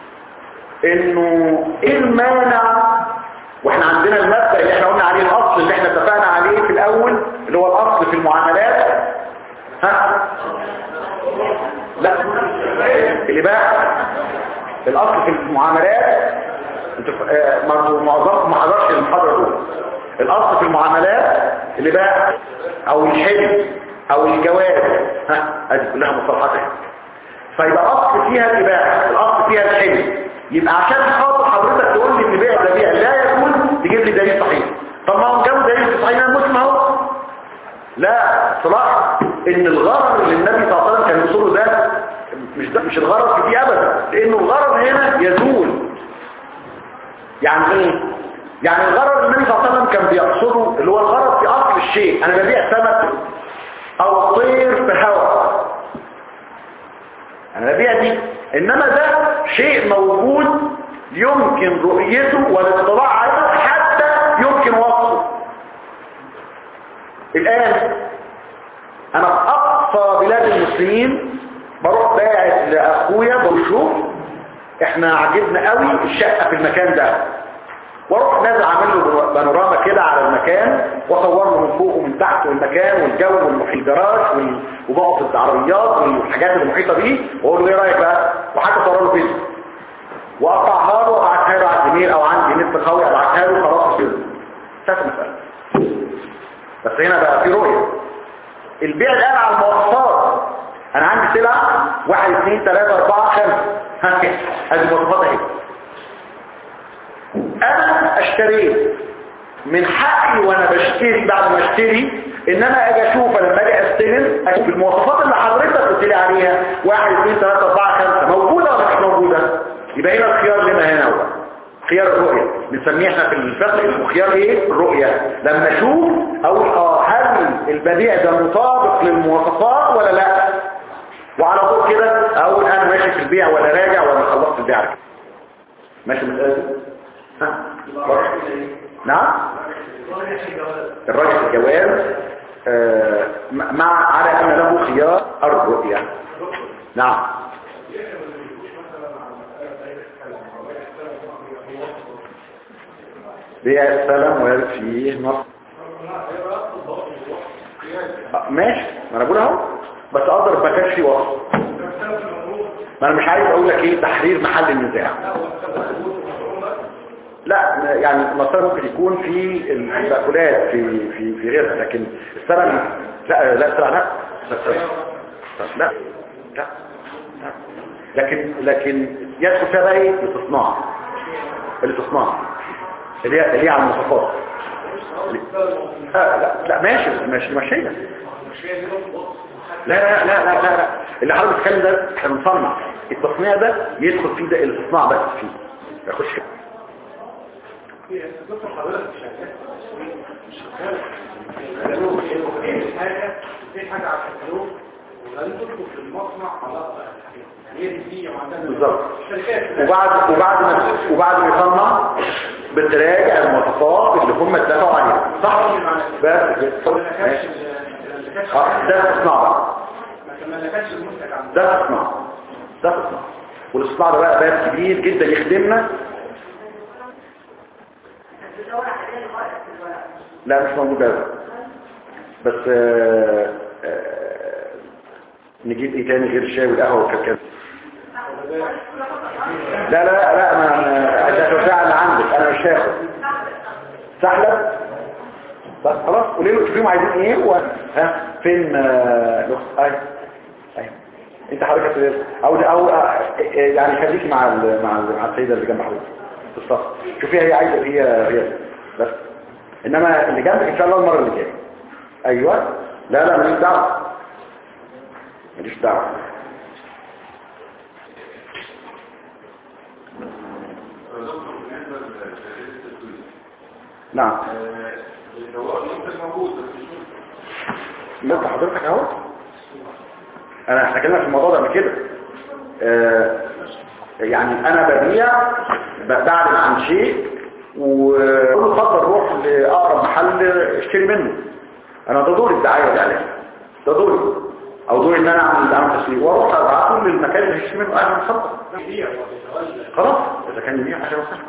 إنه إيه المانع واحنا عندنا المبدأ اللي احنا قلنا عليه الأصل اللي احنا اتفقنا عليه في الأول اللي هو الأصل في المعاملات ها لا اللي بقى الاصل في المعاملات انت آه، برضه معظمكم ما حضرش المحاضره دول الاصل في المعاملات اللي بقى او الحلم او الجواز ها هذه كلها مصطلحات اهي. فيبقى الاصل فيها الاباحه الاصل فيها الحلم يبقى عشان خاطر حضرتك تقول لي ان بيع ده بيع لا يكون تجيب لي دليل صحيح طب ما هو جاب دليل صحيح انا مسلم اهو لا صلاح ان الغرض اللي النبي صلى الله عليه وسلم كان يوصله ده مش ده مش الغرض في دي ابدا لانه الغرض هنا يزول يعني ايه يعني الغرض اللي النبي صلى الله عليه وسلم كان بيقصده اللي هو الغرض في اصل الشيء انا ببيع سمك او طير في هواء انا ببيع دي انما ده شيء موجود يمكن رؤيته والاطلاع عليه حتى يمكن وصفه الآن أنا في أقصى بلاد المسلمين بروح باعت لأخويا بشوف إحنا عجبنا قوي الشقة في المكان ده واروح نازل عامل له بانوراما كده على المكان واصور له من فوق ومن تحت والمكان والجو والمحيطات وال- وبقف العربيات والحاجات المحيطه بيه واقول له ايه رايك بقى وحتى اصور له فيديو واقطعها له وابعتها له على الجميل او عندي نت قوي ابعتها له خلاص كده انتهت المساله بس هنا بقى في رؤية البيع الآن على المواصفات أنا عندي سلعة واحد اثنين ثلاثة أربعة خمسة ها كده هذه المواصفات اهي أنا اشتريت من حقي وأنا بشتري بعد ما اشتري إن أنا أجي أشوف لما أجي أستلم أشوف المواصفات اللي حضرتك قلت لي عليها واحد اثنين ثلاثة أربعة خمسة موجودة ولا مش موجودة يبقى هنا الخيار لنا هنا هو خيار الرؤية بنسميه احنا في الفقه اسمه خيار ايه الرؤية لما اشوف اقول اه هل البديع ده مطابق للمواصفات ولا لا وعلى طول كده اقول انا ماشي في البيع ولا راجع ولا خلصت البيع كده ماشي مسألة ها نعم الراجح الجواز آه مع على ان له خيار الرؤية نعم بيع السلام ويرد فيه نص آه، ماشي ما انا بقول اهو بس اقدر ما كانش في وصف ما انا مش عايز اقول لك ايه تحرير محل النزاع لا يعني المسار ممكن يكون في المأكولات في في في غيرها لكن السلم لا لا السلم لا لا لا لا لا. لكن لكن يدخل فيها بقى ايه الاستصناع الاستصناع اللي هي اللي هي على المواصفات لا لا لا ماشي ماشي ماشي لا لا لا لا لا لا اللي حضرتك بتتكلم ده احنا بنصنع التصنيع ده يدخل فيه ده الاصناع بس فيه ما يخش فيه. دكتور حضرتك شغال شغال في حاجه في حاجه على الكتالوج وبعدين تدخل في المصنع على هي دي دي وعندها بالظبط الشركات وبعد وبعد ما وبعد ما يصنع بتراجع المواصفات اللي هم اتفقوا عليها صح بس كده. ماشي. اه ده الاصناع بقى ما ملكتش المنتج عندها ده الاصناع ده الاصناع والاصناع ده بقى باب كبير جدا يخدمنا لا مش موجود ده بس آه، آه، نجيب ايه تاني غير الشاي والقهوه والكاكاو لا لا لا لا ما ما- ده الوساعة اللي عندك انا مش هاخد سحلب طب خلاص قولي له شوفيهم عايزين ايه و... ها فين آه، الاخت اي اي انت حضرتك هتقول- او او آه، يعني خليكي مع ال... مع ال... مع السيده اللي جنب حضرتك في الصف شوفيها هي عايزه هي هي بس انما اللي جنبك ان شاء الله المره اللي جايه ايوه لا لا ماليش دعوه ماليش دعوه نعم لسه حضرتك اهو انا احنا اتكلمنا في الموضوع ده قبل كده آه، يعني انا ببيع ب- بعلن عن شيء وكل فتره اروح لاقرب محل اشتري منه انا ده دوري الدعايه والاعلان ده دوري او دوري ان انا اعمل اعمل تسويق واروح ابعته للمكان اللي هشتري منه اهلا اتفضل خلاص اذا كان يبيع عشان وسهلا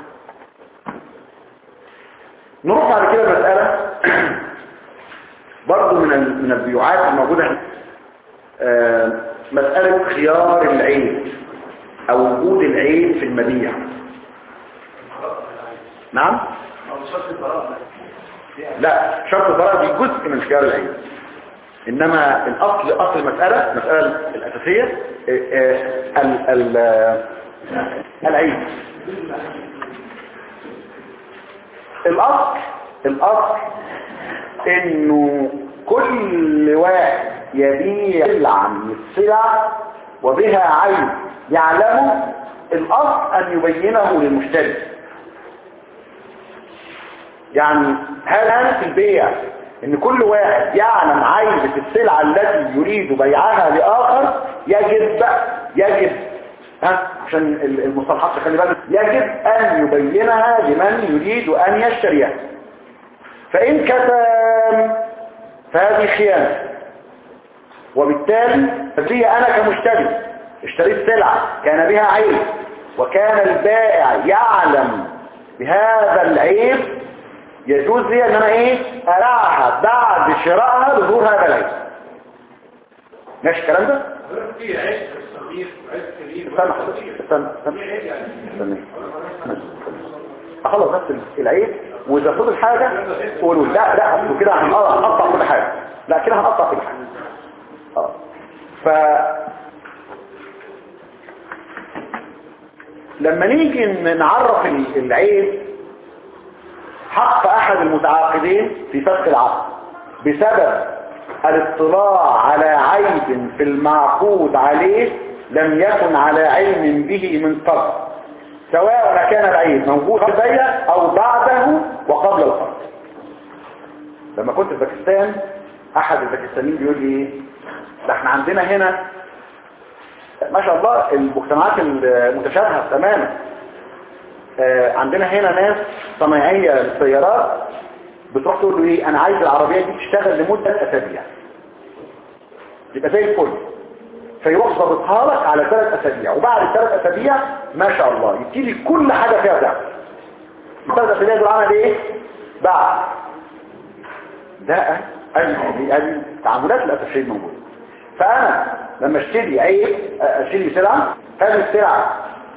نروح بعد كده مسألة برضو من ال- من البيوعات الموجودة هنا. آه، مسألة خيار العيب أو وجود العيب في المبيع نعم لا شرط البراءة دي جزء من خيار العيب إنما الأصل أصل المسألة المسألة الأساسية آه، آه، ال- ال- آه، العيب الأصل الأصل إنه كل واحد يبيع سلعة من السلع وبها عيب يعلمه الأصل أن يبينه للمشتري يعني هل أنا في البيع إن كل واحد يعلم عيب في السلعة التي يريد بيعها لآخر يجب يجب ها عشان ال- المصطلحات خلي بالك يجب أن يبينها لمن يريد أن يشتريها فإن كتم فهذه خيانة وبالتالي فدي أنا كمشتري اشتريت سلعة كان بها عيب وكان البائع يعلم بهذا العيب يجوز لي ان انا ايه ارعها بعد شرائها لظهور هذا العيب ماشي الكلام ده في عيب صغير وعيب كبير استنى استنى استنى استنى اخلص بس العيب واذا فضل حاجة قولوا لا لا أصل كده هنقطع هنقطع كل حاجة لا كده هنقطع كل حاجة اه ف لما نيجي نعرف العيب حق احد المتعاقدين في فسخ العقد بسبب الاطلاع على عيب في المعقود عليه لم يكن على علم به من قبل سواء كان العيب موجود في البيع او بعده وقبل القرض لما كنت في باكستان احد الباكستانيين بيقول لي ايه ده احنا عندنا هنا ما شاء الله المجتمعات المتشابهه تماما آه، عندنا هنا ناس صنايعيه للسيارات بتروح تقول له ايه انا عايز العربيه دي تشتغل لمده اسابيع يبقى زي الفل فيروح ضابطها لك على ثلاث اسابيع وبعد الثلاث اسابيع ما شاء الله يبتدي كل حاجه فيها ضعف الثلاث اسابيع دول عمل ايه بعد ده ادي ادي تعاملات للاسف الشديد موجوده فانا لما اشتري عيب اشتري سلعه هذه السلعه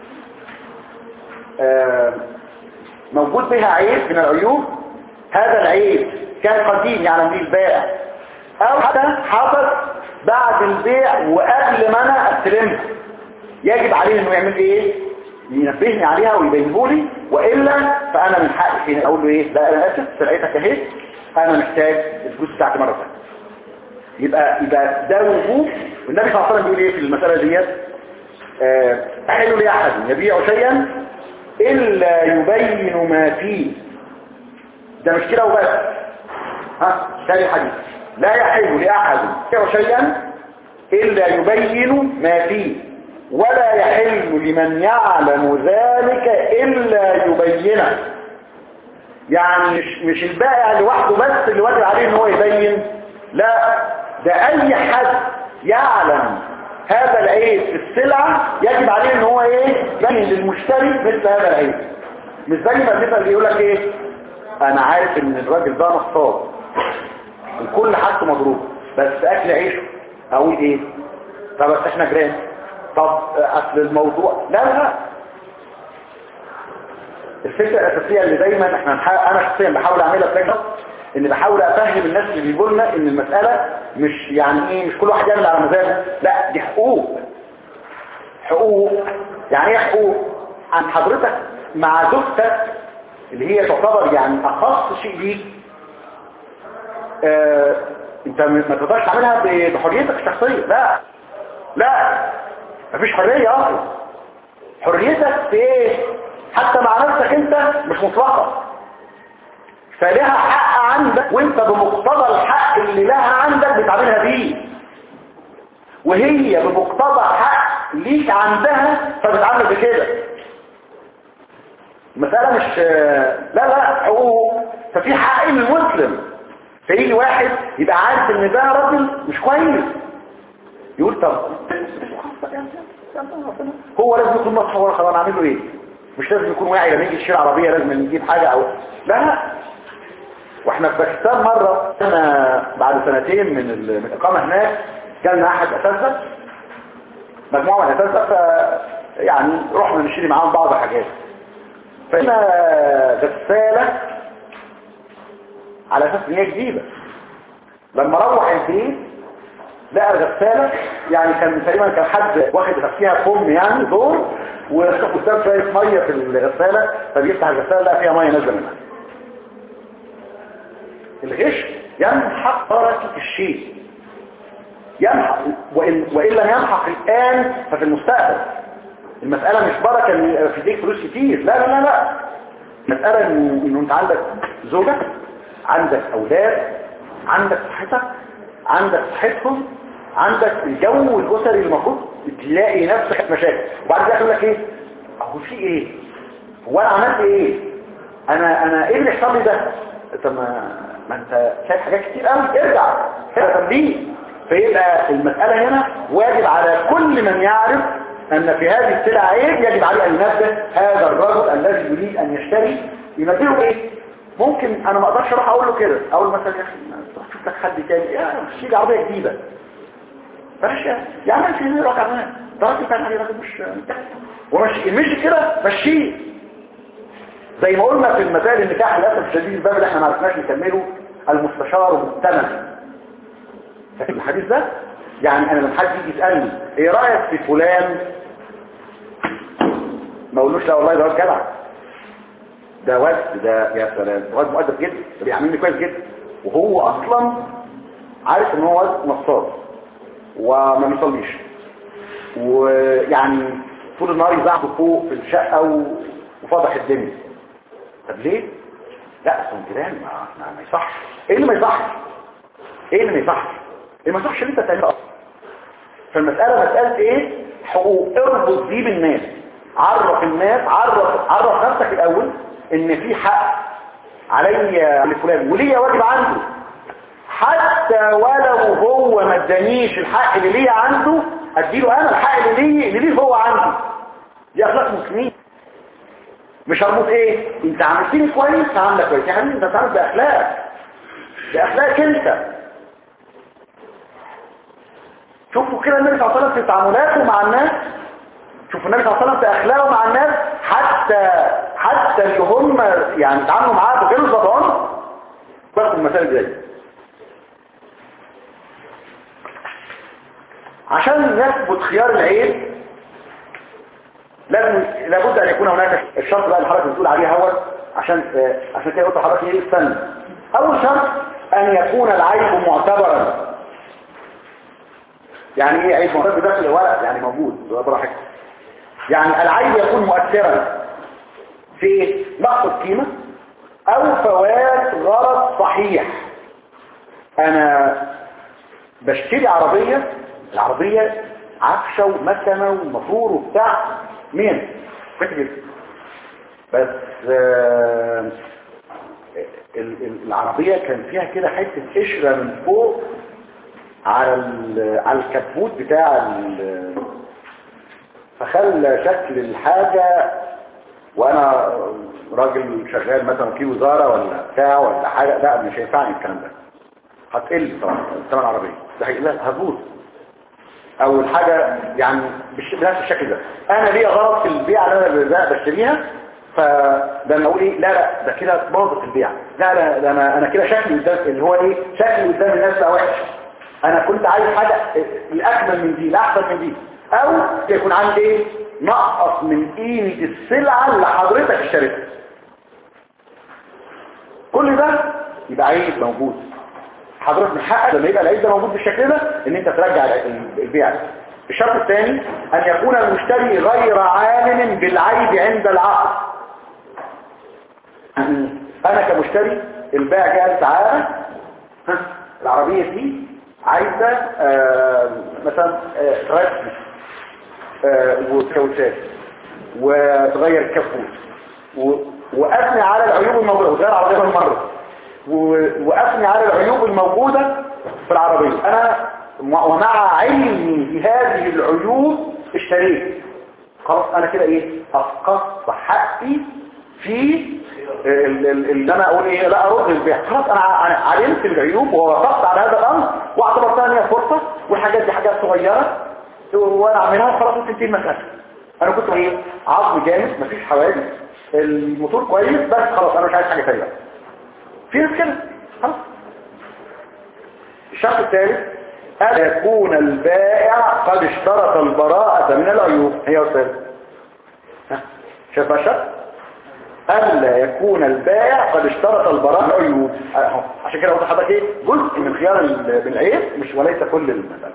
آه، موجود بها عيب من العيوب هذا العيب كان قديم يعلم به البائع او حتى حصل بعد البيع وقبل ما انا استلمها يجب عليه انه يعمل ايه ينبهني عليها ويبينه لي والا فانا من حقي حين اقول له ايه لا انا اسف سرقتك اهي انا محتاج الفلوس بتاعتي مره ثانيه يبقى يبقى ده وجوب والنبي صلى الله عليه وسلم بيقول ايه في المساله ديت آه، احل لاحد يبيع شيئا الا يبين ما فيه ده مش كده وبس ها تاني حديث لا يحل لاحد يبيع شيئا الا يبين ما فيه ولا يحل لمن يعلم ذلك الا يبينه يعني مش مش البائع لوحده بس اللي واجب عليه ان هو يبين لا ده اي حد يعلم هذا العيب في السلعة يجب عليه ان هو ايه يبين للمشتري مثل هذا العيب مش زي ما مثلا اللي يقول لك ايه انا عارف ان الراجل ده نصاب الكل حاجته مضروب بس اكل عيشه اقول ايه طب بس احنا جيران طب اصل الموضوع لا لا الفكرة الأساسية اللي دايما احنا نحاول انا شخصيا بحاول اعملها في لجنة ان بحاول افهم الناس اللي بيقولوا لنا ان المسألة مش يعني ايه مش كل واحد يعمل على مزاجه لا دي حقوق حقوق يعني ايه حقوق عن حضرتك مع زوجتك اللي هي تعتبر يعني اخص شيء ليك اه انت ما تقدرش تعملها ب- بحريتك الشخصية لا لا مفيش حرية اصلا حريتك في ايه حتى مع نفسك انت مش مطلقة فلها حق عندك وانت بمقتضى الحق اللي لها عندك بتعملها بيه وهي بمقتضى حق ليك عندها فبتعمل بكده المسألة مش لا لا حقوق ففي حق للمسلم فيجي واحد يبقى عارف ان ده راجل مش كويس يقول طب هو لازم يكون مصحور خلاص نعمل له ايه مش لازم يكون واعي لما يجي يشتري عربيه لازم نجيب حاجه او لا لا واحنا في باكستان مره انا بعد سنتين من ال- من الاقامه هناك جالنا احد اساتذه مجموعه من الاساتذه ف يعني رحنا نشتري معاهم بعض الحاجات فهنا غساله على اساس ان هي جديده لما روح البيت لقى الغسالة يعني كان تقريبا كان حد واخد فيها فم يعني دور وساب شوية مية في الغسالة فبيفتح الغسالة لقى فيها مية نازلة منها الغش يمحق بركة الشيء يمحق وإن, وإن لم يمحق الآن ففي المستقبل المسألة مش بركة ان في ايديك فلوس كتير لا لا لا لا مسألة انه, إنه انت عندك زوجة عندك اولاد عندك صحتك عندك صحتهم عندك الجو الاسري اللي المفروض تلاقي نفسك في مشاكل وبعد كده يقول لك ايه اهو في ايه هو انا عملت ايه انا انا ايه اللي يحصل لي ده طب ما ما انت شايف حاجات كتير قوي ارجع كده تنبيه فيبقى المسألة هنا واجب على كل من يعرف ان في هذه السلعة عيب يجب عليه ان ينبه هذا الرجل الذي يريد ان يشتري ينبهه ايه ممكن انا ما اقدرش اروح اقول له كده اقول مثلا يا اخي تروح تشوف لك حد تاني يا شيل عربيه جديده بلاش يا عم في مين راجع معاه ده راجل كان عليه راجل مش ومشي مشي كده مشيه زي ما قلنا في المثال النكاح للاسف الشديد الباب اللي احنا ما عرفناش نكمله المستشار والثمن فاكر الحديث ده يعني انا لما حد يجي يسالني ايه رايك في فلان ما اقولوش لا والله ده واد جدع ده واد ده يا سلام واد مؤدب جدا ده بيعاملني كويس جدا وهو اصلا عارف ان هو واد نصاب وما بيصليش ويعني طول النهار يزعق فوق في الشقه و... وفضح الدنيا طب ليه لا اصل الجيران ما, ما, ما يصحش ايه اللي ما يصحش ايه اللي ما يصحش اللي ما يصحش اللي انت تعمله اصلا فالمساله مساله ايه حقوق اربط دي بالناس عرف الناس عرف عرف نفسك الاول ان في حق عليا لفلان وليا واجب عنده حتى ولو هو ما ادانيش الحق اللي ليا عنده اديله انا الحق اللي ليه اللي ليه هو عنده دي اخلاق مسلمين مش هربط ايه انت عملتني كويس هعملك كويس يا حبيبي انت بتعمل باخلاق باخلاقك انت شوفوا كده النبي صلى الله عليه وسلم في تعاملاته مع الناس شوفوا النبي صلى الله عليه وسلم في اخلاقه مع الناس حتى حتى اللي هم يعني تعاملوا معاه بغير الضبان بس المسائل دي عشان نثبت خيار العيب لازم لابد ان يكون هناك الشرط بقى اللي حضرتك بتقول عليه هو عشان آه، عشان كده قلت لحضرتك ايه الفن اول شرط ان يكون العيب معتبرا يعني ايه عيب معتبر داخل الورق يعني موجود براحتك يعني العيب يكون مؤثرا في نقص القيمة او فوات غرض صحيح انا بشتري عربية العربية عفشة ومكنة ومفرور وبتاع مين فكر جدا بس آه، ال- ال- العربية كان فيها كده حتة قشرة من فوق على ال- على الكبوت بتاع ال- فخلى شكل الحاجة وانا راجل شغال مثلا وكيل وزارة ولا بتاع ولا حاجة لا مش هينفعني الكلام ده هتقل طبعا ثمن العربية ده هي- لا هتبوظ او الحاجة يعني بش- بنفس الشكل ده انا ليا غرض في البيع اللي انا ب- بشتريها فده انا اقول ايه لا لا ده كده باظت البيع لا لا ده انا انا كده شكلي قدام اللي هو ايه شكلي قدام الناس بقى وحش انا كنت عايز حاجة الاكمل من دي الاحسن من دي او يكون عندي ايه نقص من قيمة السلعة اللي حضرتك اشتريتها كل ده يبقى عيب موجود حضرتك من حقك لما يبقى العيب ده موجود بالشكل ده ان انت ترجع ال- البيع ده. الشرط الثاني ان يكون المشتري غير عالم بالعيب عند العقد انا كمشتري البائع جاء تعالى ها، العربية دي عايزة آه، مثلا آه، رسم آه، وكاوتشات وتغير الكبوت و- واثني على العيوب الموجودة وغير العربية مرة و- واثني على العيوب الموجودة في العربية انا م- ومع علمي بهذه العيوب اشتريت خلاص انا كده ايه افقدت حقي في ال- ال- اللي انا اقول ايه لا ارد البيع خلاص انا ع- أنا علمت العيوب ووافقت على هذا الامر واعتبرتها ان هي فرصه والحاجات دي حاجات صغيره وانا اعملها خلاص وتنتهي المساله انا كنت ايه عظم جامد مفيش حوادث الموتور كويس بس خلاص انا مش عايز حاجه ثانيه في ناس كده خلاص الشرط الثالث أن يكون البائع قد اشترط البراءة من العيوب هي يا أستاذ ها، شايف بقى الشرط ألا يكون البائع قد اشترط البراءة من العيوب أهو. عشان كده قلت لحضرتك ايه جزء من خيار ال- من العيب مش وليس كل المسألة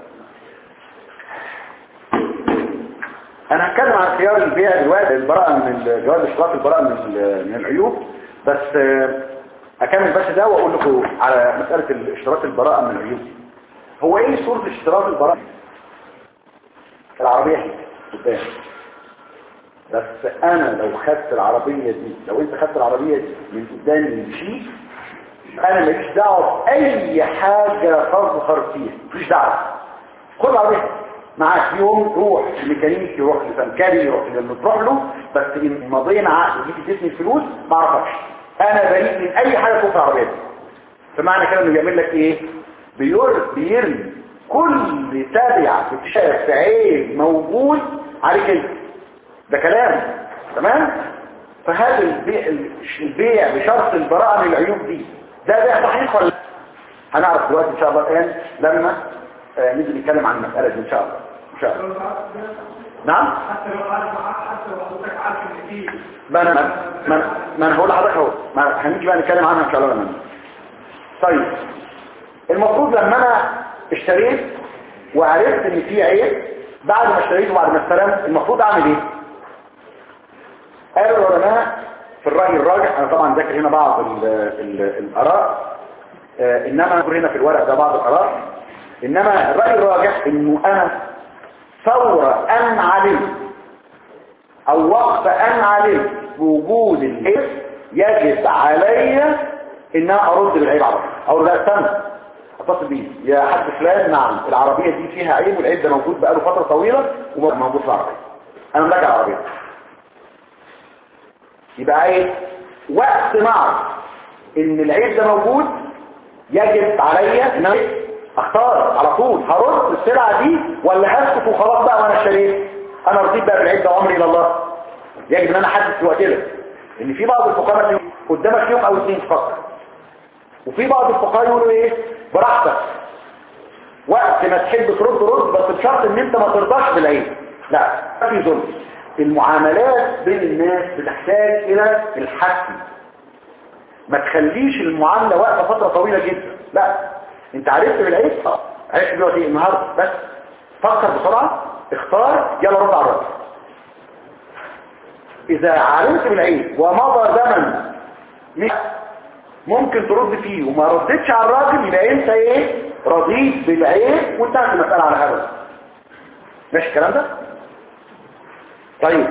انا هتكلم عن خيار البيع دلوقتي البراءة من ال- جواز اشتراط البراءة من ال- من العيوب بس آه، اكمل بس ده واقول لكم على مسألة ال- اشتراط البراءة من العيوب هو ايه صورة اشتراط البراءة العربية هي قدام بس انا لو خدت العربية دي لو انت خدت العربية دي من قدام يمشي انا ماليش دعوه باي حاجة تظهر فيها مفيش دعوه خد العربية معاك يوم روح ميكانيكي يروح لفنكاري يروح للي تروح له بس ان مضينا عقد يجي تديني الفلوس ما اعرفش انا بريء من اي حاجه تكون في العربيه دي فمعنى كده انه بيعمل لك ايه بير بيرمي كل تابع في عيب موجود عليك انت ده كلام تمام فهذا البيع, البيع بشرط البراءة من العيوب دي ده بيع صحيح ولا لا؟ هنعرف دلوقتي ان شاء الله الان لما آه، نيجي نتكلم عن المسألة دي ان شاء الله ان شاء الله نعم حتى لو عارف حتى لو حضرتك عارف ان في ما انا ما انا, ما أنا هقول لحضرتك اهو ما هنيجي بقى نتكلم عنها ان شاء الله لما نيجي. طيب المفروض لما انا اشتريت وعرفت ان في عيب بعد ما اشتريت وبعد ما استلمت المفروض اعمل ايه قالوا العلماء في الرأي الراجح انا طبعا ذاكر هنا بعض ال ال الاراء آه، انما أذكر هنا في الورق ده بعض الاراء انما الرأي الراجح انه انا فور ان علمت او وقت ان علمت بوجود العيب يجب علي ان انا ارد بالعيب على طول او لا استنى اتصل بيه يا حد فلان نعم العربية دي فيها عيب والعيب ده موجود بقاله فترة طويلة وموجود في العربية انا مراجع العربية يبقى ايه وقت ما اعرف ان العيب ده موجود يجب علي ان انا اختار على طول هرد السلعة دي ولا هسكت وخلاص بقى وانا اشتريت انا رضيت بقى بالعدة وامري الى الله يجب ان انا احدد في وقت ده ان في بعض الفقهاء مثلا قدامك يوم او اثنين تفكر وفي بعض الفقهاء يقولوا ايه براحتك وقت ما تحب ترد رد بس بشرط ان انت ما ترضاش بالعيب لا ما في ظلم المعاملات بين الناس بتحتاج الى الحسم ما تخليش المعاملة واقفة فترة طويلة جدا لا انت عرفت بالعيب اه عرفت دلوقتي ايه النهارده بس فكر بسرعة اختار يلا رد على الرد اذا علمت بالعيب ومضى زمن مش ممكن ترد فيه وما ردتش على الراجل يبقى انت ايه رضيت بالعيب وانتهت المسألة على هذا ماشي الكلام ده طيب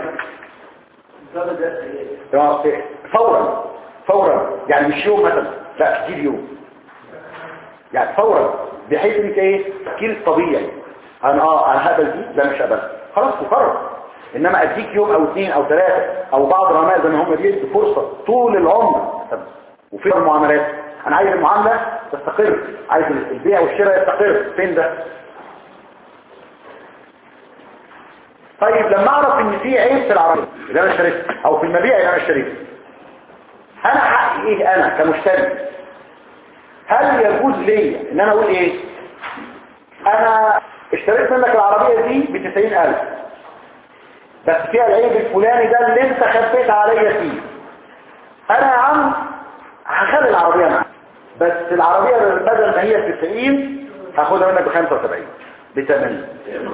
اه، فورا فورا يعني مش يوم مثلا لا كتير يوم يعني فورا بحيث انت ايه تفكير طبيعي انا اه انا هقبل دي لا مش هقبل خلاص تقرر انما اديك يوم او اثنين او ثلاثة او بعض العلماء زي ما هم بيدوا فرصة طول العمر طب وفي المعاملات انا عايز المعاملة تستقر عايز البيع والشراء يستقر فين ده طيب لما اعرف ان في عيب في العربية اللي انا اشتريتها او في المبيع اللي انا اشتريته انا حقي ايه انا كمشتري هل يجوز لي ان انا اقول ايه انا اشتريت منك العربية دي ب 90000 بس فيها العيب الفلاني ده اللي انت خبيت عليا فيه انا يا عم هخلي العربية معاك بس العربية بدل ما هي 90 هاخدها منك ب 75 ب 80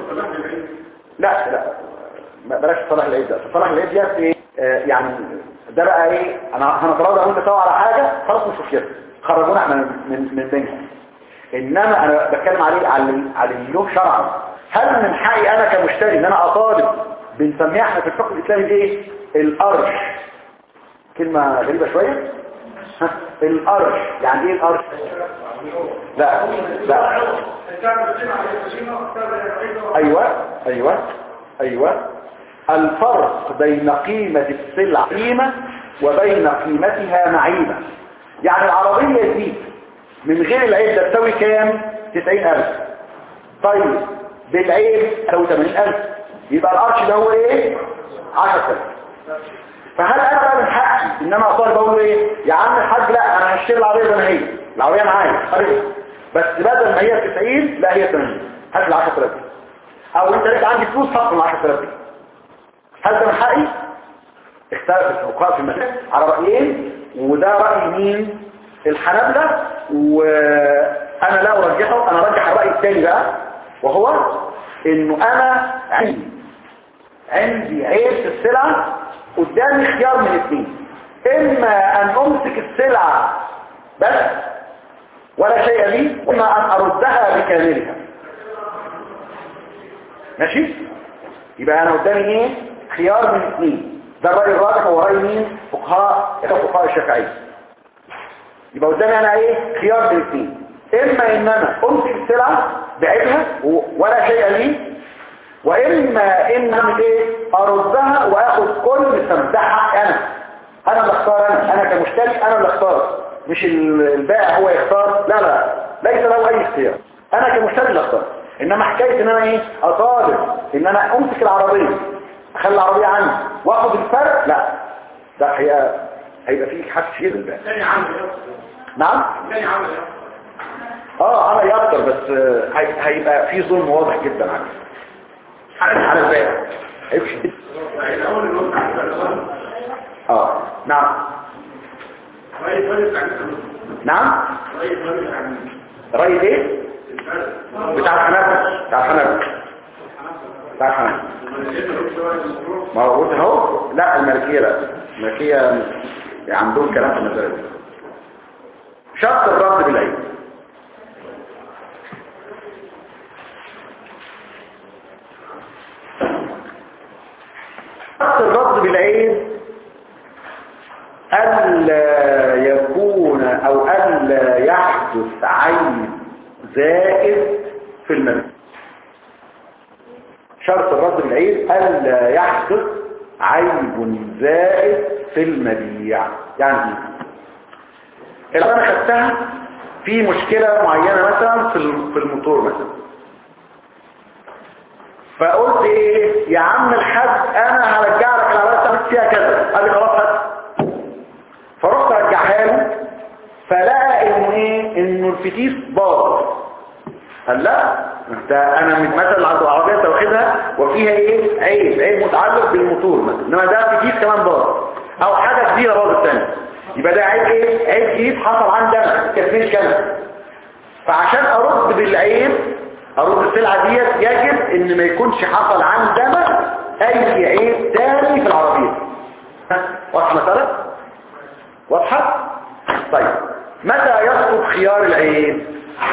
لا لا ما- بلاش صلاح العيد ده صلاح العيد ديت ايه آه يعني ده بقى ايه انا هنتراضى وانت سوا على حاجه خلاص مش مشكله خرجونا احنا من من بينها انما انا بتكلم عليه على على اليوم شرعا هل من حقي انا كمشتري ان انا اطالب بنسميها احنا في الفقه الاسلامي ايه الارش كلمه غريبه شويه ها، الارش يعني ايه الارش لا لا ايوه ايوه ايوه الفرق بين قيمة السلع قيمة وبين قيمتها معيبة يعني العربية دي من غير العيب ده تساوي كام 90000 طيب بالعيب تساوي 80000 يبقى الارش ده هو ايه 10000 فهل انا بقى من حقي ان انا اطالب اقول له ايه يا عم الحاج لا انا هشتري العربيه زي ما هي العربيه معايا خليها. بس بدل ما هي 90 لا هي 80 هات ال 10000 او انت لقيت عندي فلوس هات ال 10000 دي هل ده من حقي اختلف الفقهاء في المسألة على رأيين وده رأي مين الحنابلة وانا لا ارجحه انا ارجح الرأي الثاني بقى وهو انه انا عندي عندي عيب في السلعة قدامي خيار من اثنين اما ان امسك السلعة بس ولا شيء لي واما ان اردها بكاملها ماشي يبقى انا قدامي ايه خيار من اثنين ده الرأي الراجح هو رأي مين فقهاء فقهاء الشافعية يبقى قدامي انا ايه خيار من اثنين اما ان انا امسك السلعة بعيبها و- ولا شيء لي واما ان اعمل ايه اردها واخد كل الثمن ده حقي انا انا اللي اختار انا انا كمشتري انا اللي اختار مش ال- البائع هو يختار لا لا ليس له اي اختيار انا كمشتري اللي اختار انما حكايه ان انا ايه اطالب ان انا امسك العربيه اخلي العربيه عندي واخد الفرق لا ده هي هيبقى فيه حاجه كتير البائع تاني عمل نعم تاني عمل اه عمل اكتر بس آه، هي- هيبقى في ظلم واضح جدا عليه على البائع هيمشي الاول اللي هو بتاع الفرق. اه نعم رئيس رئيس بتاع الفرق. نعم رئيس رئيس بتاع الفرق. رأي ايه بتاع الحنابلة بتاع الحنابلة بتاع الحنابلة ما هو قلت اهو لا الملكية لا الملكية عندهم كلام في المسألة دي شرط الرد بالعيد شرط الرد بالعيد ألا يكون أو ألا يحدث عيب زائد في المبيع شرط الرد بالعيب ألا يحدث عيب زائد في المبيع يعني ايه؟ اللي انا خدتها في مشكلة معينة مثلا في الم- في الموتور مثلا فقلت ايه يا عم الحاج انا هرجع لك العربية بتاعتك فيها كذا قال لي خلاص هات فرحت ارجعها له فلقى انه ايه انه الفتيس باظ قال لا انت انا من مثلا العربيه انت واخدها وفيها ايه عيب عيب متعلق بالموتور مثلا انما ده فتيس كمان باظ او حاجه كبيره باظت تاني يبقى ده عيب ايه عيب جديد حصل عندنا كفنيش كامل فعشان ارد بالعيب ارد السلعه ديت يجب ان ما يكونش حصل عندنا اي عيب تاني في العربيه ها؟ واضحه مثلا واضحه طيب متى يسقط خيار العيب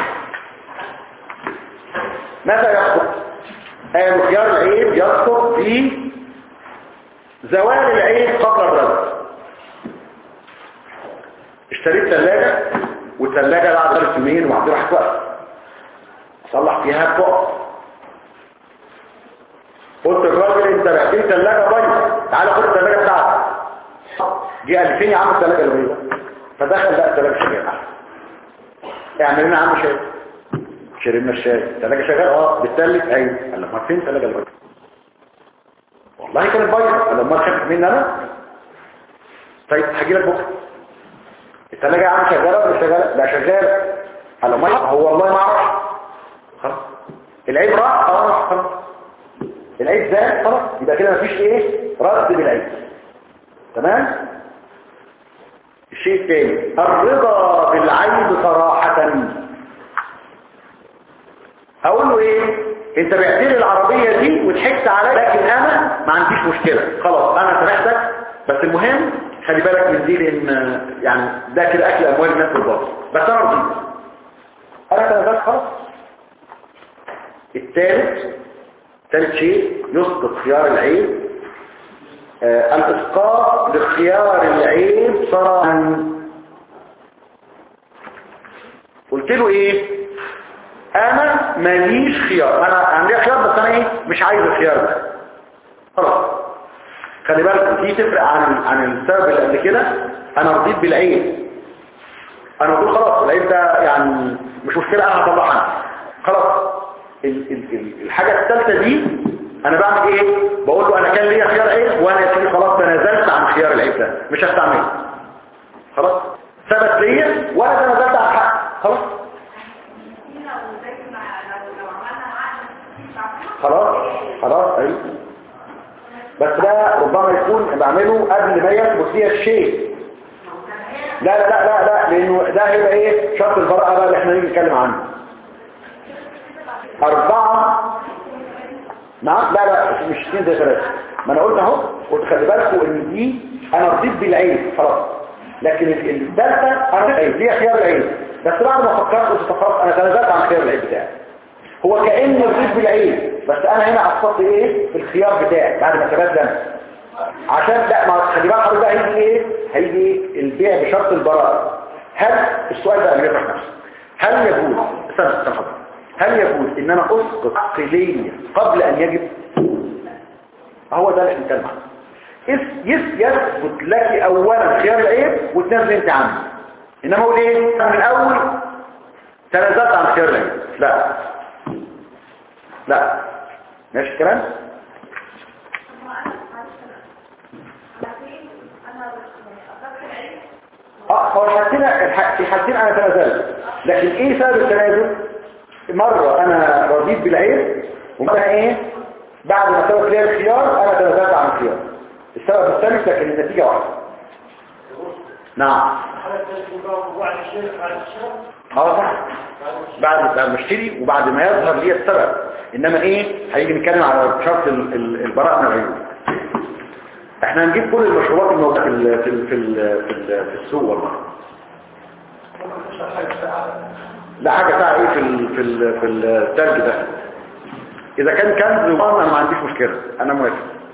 متى يسقط قالوا خيار العيب يسقط في زوال العيب قبل الرد اشتريت ثلاجة والثلاجة بعد ثلاث يومين وبعدين راحت وقت صلح فيها تقف قلت الراجل انت بعت لي ثلاجة بايظة تعالى خد الثلاجة بتاعتك جه قال لي فين يا عم الثلاجة اللي بايظة فدخل لقى الثلاجة شغالة اعمل لنا يا عم شاي شربنا الشاي الثلاجة شغالة اه بالتالت ايوه قال لما فين الثلاجة اللي بايظة والله كانت بايظة قال لما خافت مني انا طيب هجي لك بكره الثلاجة يا عم شغالة ولا مش شغالة لا شغالة قال لما هو والله ما اعرفش خلاص العيب راح خلاص خلاص العيب زاد خلاص يبقى كده مفيش ايه رد بالعيب تمام الشيء الثاني الرضا بالعيب صراحة اقول له ايه انت بعت لي العربية دي وضحكت عليا لكن انا ما عنديش مشكلة خلاص انا سامحتك بس المهم خلي بالك من دي لان يعني ده كده اكل اموال الناس بالباطل بس انا رضيت انا تنزلت خلاص الثالث ثالث شيء يسقط خيار العيب آه الاسقاط لخيار العيب صراحا قلت له ايه انا ماليش خيار انا عندي خيار بس انا ايه مش عايز الخيار ده خلاص خلي بالك دي تفرق عن عن السبب اللي قبل كده انا رضيت بالعيب انا بقول خلاص العيب ده يعني مش مشكله انا هطلعها خلاص ال ال ال الحاجه الثالثه دي انا بعمل ايه بقول له انا كان ليا خيار عيب وانا يا سيدي خلاص تنازلت عن خيار العيب ده مش هستعمله خلاص ثبت ليا وانا تنازلت عن حق خلاص خلاص خلاص ايوه بس ده ربما يكون بعمله قبل ما يثبت فيها الشيء لا لا لا لا لا لانه ده هيبقى ايه شرط البراءه بقى اللي احنا نيجي نتكلم عنه اربعه نعم لا لا مش اثنين زي ثلاثه ما انا قلت اهو قلت خلي بالكم ان دي انا رضيت بالعين خلاص لكن الثالثه انا رضيت دي خيار العين بس بعد ما فكرت قلت خلاص انا تنازلت عن خيار العين بتاعي هو كأني رضيت بالعين بس انا هنا عصبت ايه في الخيار بتاعي بعد ما ثبت ده عشان لا ما خلي بالك حضرتك هيجي ايه هيجي البيع بشرط البراءه هل السؤال ده اللي نفسه هل يجوز استنى استنى حضرتك هل يجوز ان انا اسقط عقلية قبل ان يجب هو ده اللي احنا بنتكلم عنه يس- يس- يثبت لك اولا خيار العيب وتنزل انت عنه انما اقول ايه من الاول تنازلت عن خيار العيب لا لا ماشي الكلام اه هو الحالتين الح- في الحالتين انا تنازلت لكن ايه سبب التنازل مرة انا رضيت بالعيب ومرة ايه بعد ما سبب لي الخيار انا تنازلت عن الخيار السبب مختلف لكن النتيجة واحدة نعم اه صح بعد بعد ما اشتري وبعد ما يظهر لي السبب انما ايه هيجي نتكلم على شرط ال- ال- البراءة من العيوب احنا هنجيب كل المشروبات الموجودة في ال- في ال- في ال- في ال- في السوق والله لا حاجة بتاع ايه في ال في ال في التلج ده اذا كان كنز وقام انا ما عنديش مشكلة انا موافق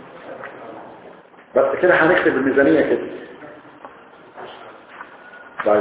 بس كده هنكتب الميزانية كده طيب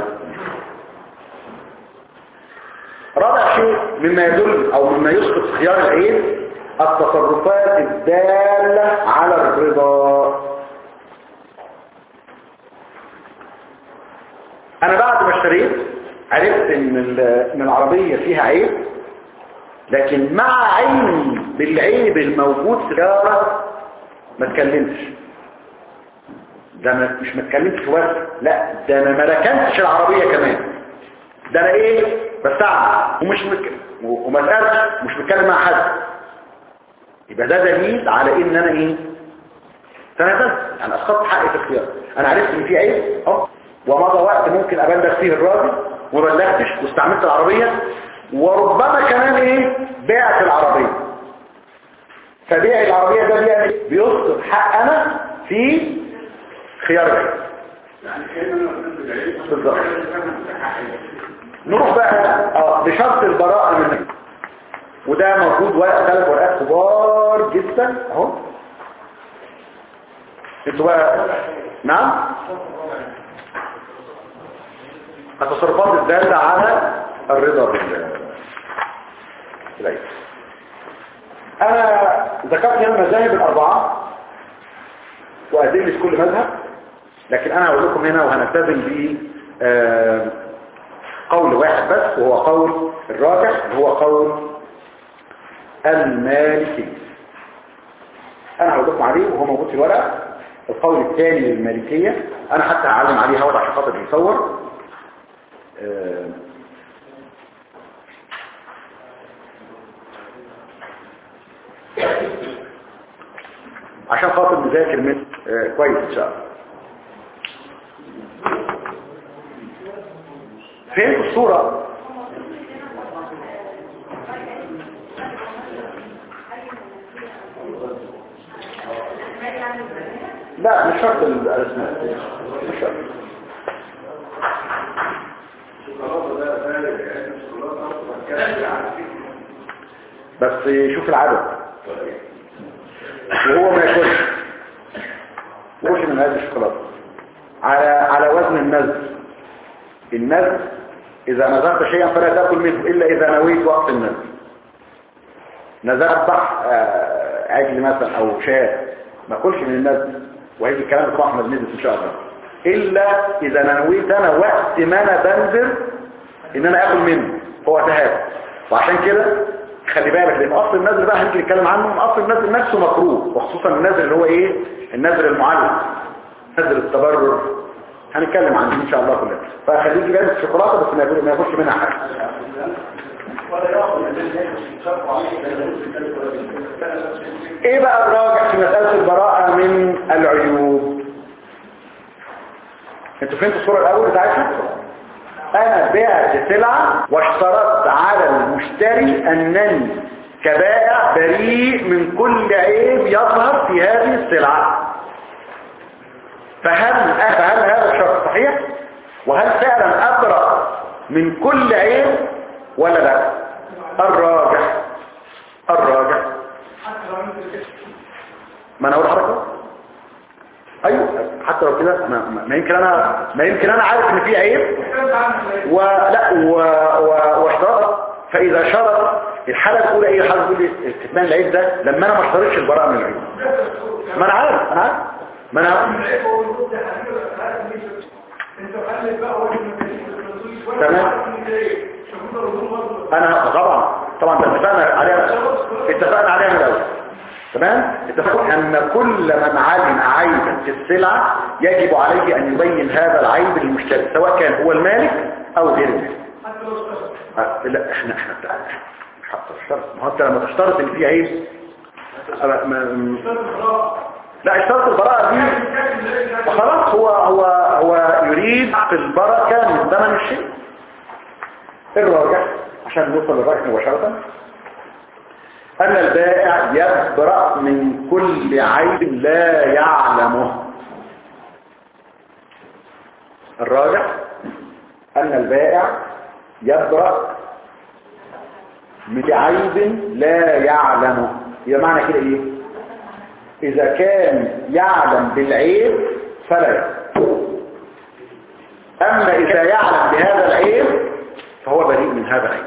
رابع شيء مما يدل او مما يسقط خيار العيب التصرفات الدالة على الرضا انا بعد ما اشتريت عرفت ان ال- ان العربية فيها عيب لكن مع علمي بالعيب الموجود في السيارة ما اتكلمتش ده أنا مش ما اتكلمتش بس لا ده انا ما ركنتش العربية كمان ده انا ايه بستعمل ومش مك... وما سألتش ومش بتكلم مع حد يبقى ده دليل على ان انا ايه تنازلت يعني اسقطت حقي في الخيار انا عرفت ان في عيب اهو ومضى وقت ممكن ابلغ فيه الراجل وما بلغتش واستعملت العربية وربما كمان ايه بعت العربية فبيع العربية ده بيعمل بيسقط حق انا في خيار العيب يعني كأننا نقول بالعيد بالظبط. بالظبط نروح بقى اه بشرط البراءة من النبي. وده موجود ورق ثلاث ورقات كبار جدا اهو انتوا بقى نعم التصرفات الدالة على الرضا بال بالعيد. انا ذكرت هنا المذاهب الاربعة وادلة كل مذهب لكن انا هقول لكم هنا وهنلتزم ب آه، قول واحد بس وهو قول الراجح اللي هو قول المالكي انا هقول لكم عليه وهو موجود في الورقه القول الثاني للمالكيه انا حتى هعلم عليه هو عشان خاطر يصور آه، عشان خاطر نذاكر من آه، كويس ان شاء الله فين الصورة لا مش شرط الاسماء مش شرط بس شوف العدد وهو ما ياكلش وش من هذه الشوكولاته على على وزن النزل النزل إذا نزلت شيئا فلا تأكل منه إلا إذا نويت وقت النزل نزلت بح آه، عجل مثلا أو شاة ما أكلش من النزل وهيجي الكلام بتاع أحمد نزل إن شاء الله إلا إذا نويت أنا وقت ما أنا بنزل إن أنا أكل منه هو تهاب وعشان كده خلي بالك لأن أصل النزل بقى هنيجي نتكلم عنه أصل النزل نفسه مكروه وخصوصا النزل اللي هو إيه النزل المعلم نزل التبرر هنتكلم عنه ان شاء الله كلنا فخليك جايب الشوكولاته بس ما ياكل- ما ياخدش منها حاجه ايه بقى الراجع في مساله البراءه من العيوب انتوا فهمتوا الصوره الاول بتاعتها انا بعت سلعه واشترطت على المشتري انني كبائع بريء من كل عيب يظهر في هذه السلعه فهل فهل هذا الشرط صحيح وهل فعلا أبرأ من كل عيب ولا لا الراجح الراجح ما انا اقول حركه ايوه حتى لو كده ما, ما- ما يمكن انا ما يمكن انا عارف ان في عيب ولا و... و... واشترط فاذا شرط الحاله الاولى ايه الحاله الاولى استثناء العيب ده لما انا ما اشترطش البراءه من العيب ما انا عارف انا عارف ما انا تمام. انا طبعا طبعا ده اتفقنا عليها اتفقنا عليها من الاول تمام اتفقنا ان كل من علم عيبا في السلعه يجب عليه ان يبين هذا العيب للمشتري سواء كان هو المالك او غير المالك آه، لا احنا احنا بتاع- مش حتى الشرط ما هو انت لما تشترط ان في عيب أنا- ما- لا اشترط البراءة دي خلاص هو هو هو يريد في البركة من ثمن الشيء الراجح عشان نوصل للراجح مباشرة أن البائع يبرأ من كل عيب لا يعلمه الراجح أن البائع يبرأ من عيب لا يعلمه يبقى معنى كده ايه اذا كان يعلم بالعيب فلا يعلم اما اذا يعلم بهذا العيب فهو بريء من هذا العيب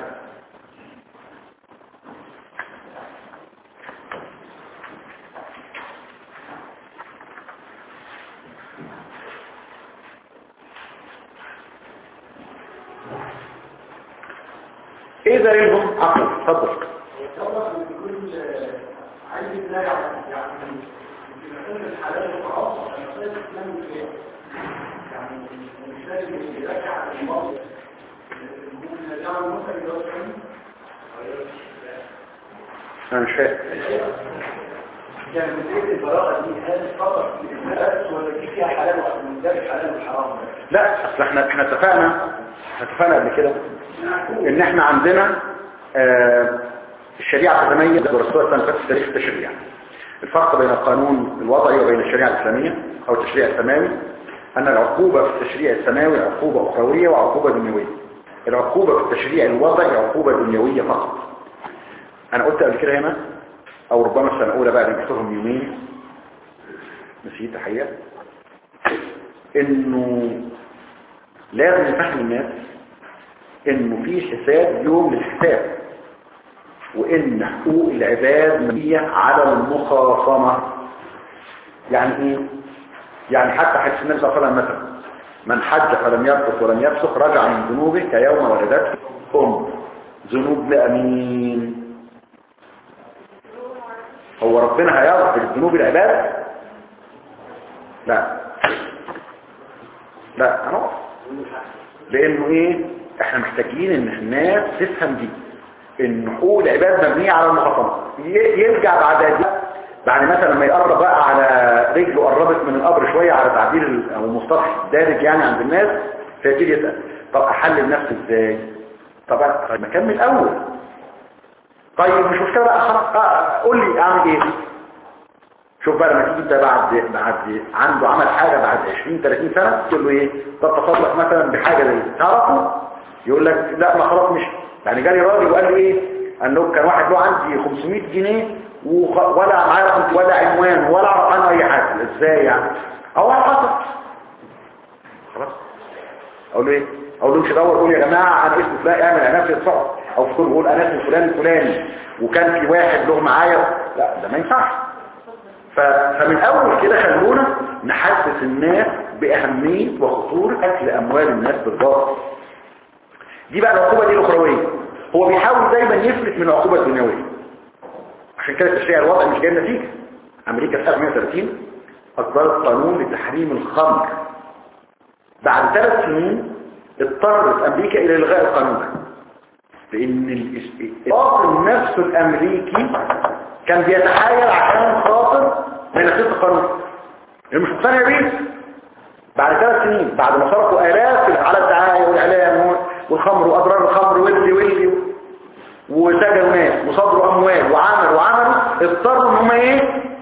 ايه دليلهم عفوا اتفضل يتطلب من كل عايز لا يعني يعني في مسألة الحلال والحرام مسألة الإسلام والخير يعني مش لازم يراجع الماضي ممكن يرجعوا المثل اللي هو كان انا مش فاهم يعني مسألة البراءة دي هل فقط للناس ولا في فيها حلال ومن ذلك حلال وحرام لا اصل احنا احنا اتفقنا احنا اتفقنا قبل كده ان احنا عندنا آه الشريعه تتميز برسول الله في تاريخ التشريع الفرق بين القانون الوضعي وبين الشريعه الاسلاميه او التشريع السماوي ان العقوبه في التشريع السماوي عقوبه اخرويه وعقوبه دنيويه العقوبه في التشريع الوضعي عقوبه دنيويه فقط انا قلت قبل كده هنا او ربما السنه الاولى بعد ما شفتهم يومين نسيت الحقيقه انه لازم نفهم الناس انه في حساب يوم للحساب وان حقوق العباد مبنيه على المخاصمه يعني ايه يعني حتى حديث النبي صلى الله عليه وسلم مثلا من حج فلم يرفث ولم يفسق رجع من ذنوبه كيوم ولدته ام ذنوب لامين هو ربنا هيغفر ذنوب العباد لا لا انا لانه ايه احنا محتاجين ان الناس تفهم دي ان حقوق العباد مبنيه على المخاصمه ي- يرجع بعد قد إيه؟ بعد مثلا لما يقرب بقى على رجله قربت من القبر شويه على تعبير ال- او المصطلح الدارج يعني عند الناس فيبتدي يسال طب احلل نفسي ازاي طب طب ما اكمل اول طيب مش مشكله بقى خلاص آه، قول لي اعمل ايه شوف بقى لما تيجي انت بعد بعد عنده عمل حاجه بعد 20 30 سنه تقول له ايه طب تصدق مثلا بحاجه زي دي. تعرفه يقول لك لا ما خلاص مش يعني جالي راجل وقال لي ايه انه كان واحد له عندي 500 جنيه وخ- ولا معايا رقم ولا عنوان ولا اعرف عنه اي حاجه ازاي يعني او حصل خلاص اقول له ايه اقول له مش دور قول يا جماعه انا اسمي فلان اعمل انا نفسي الصعب او في كل قول انا اسمي فلان الفلاني وكان في واحد له معايا لا ده ما ينفعش ف- فمن اول كده خلونا نحسس الناس باهميه وخطوره اكل اموال الناس بالباطل دي بقى العقوبه دي الاخرويه هو بيحاول دايما يفلت من العقوبه الدنيويه عشان كده التشريع الوضعي مش جايب نتيجه امريكا في 1930 اصدرت قانون لتحريم الخمر بعد ثلاث سنين اضطرت امريكا الى الغاء القانون ده لان ال- الباطل نفسه الامريكي كان بيتحايل عشان خاطر ما ينفذش القانون اللي مش مقتنع بيه بعد ثلاث سنين بعد ما صرفوا آلاف على الدعاية والإعلام والخمر وأضرار الخمر واللي واللي وسجنوا ناس وصدروا أموال وعملوا وعملوا اضطروا إن هم إيه؟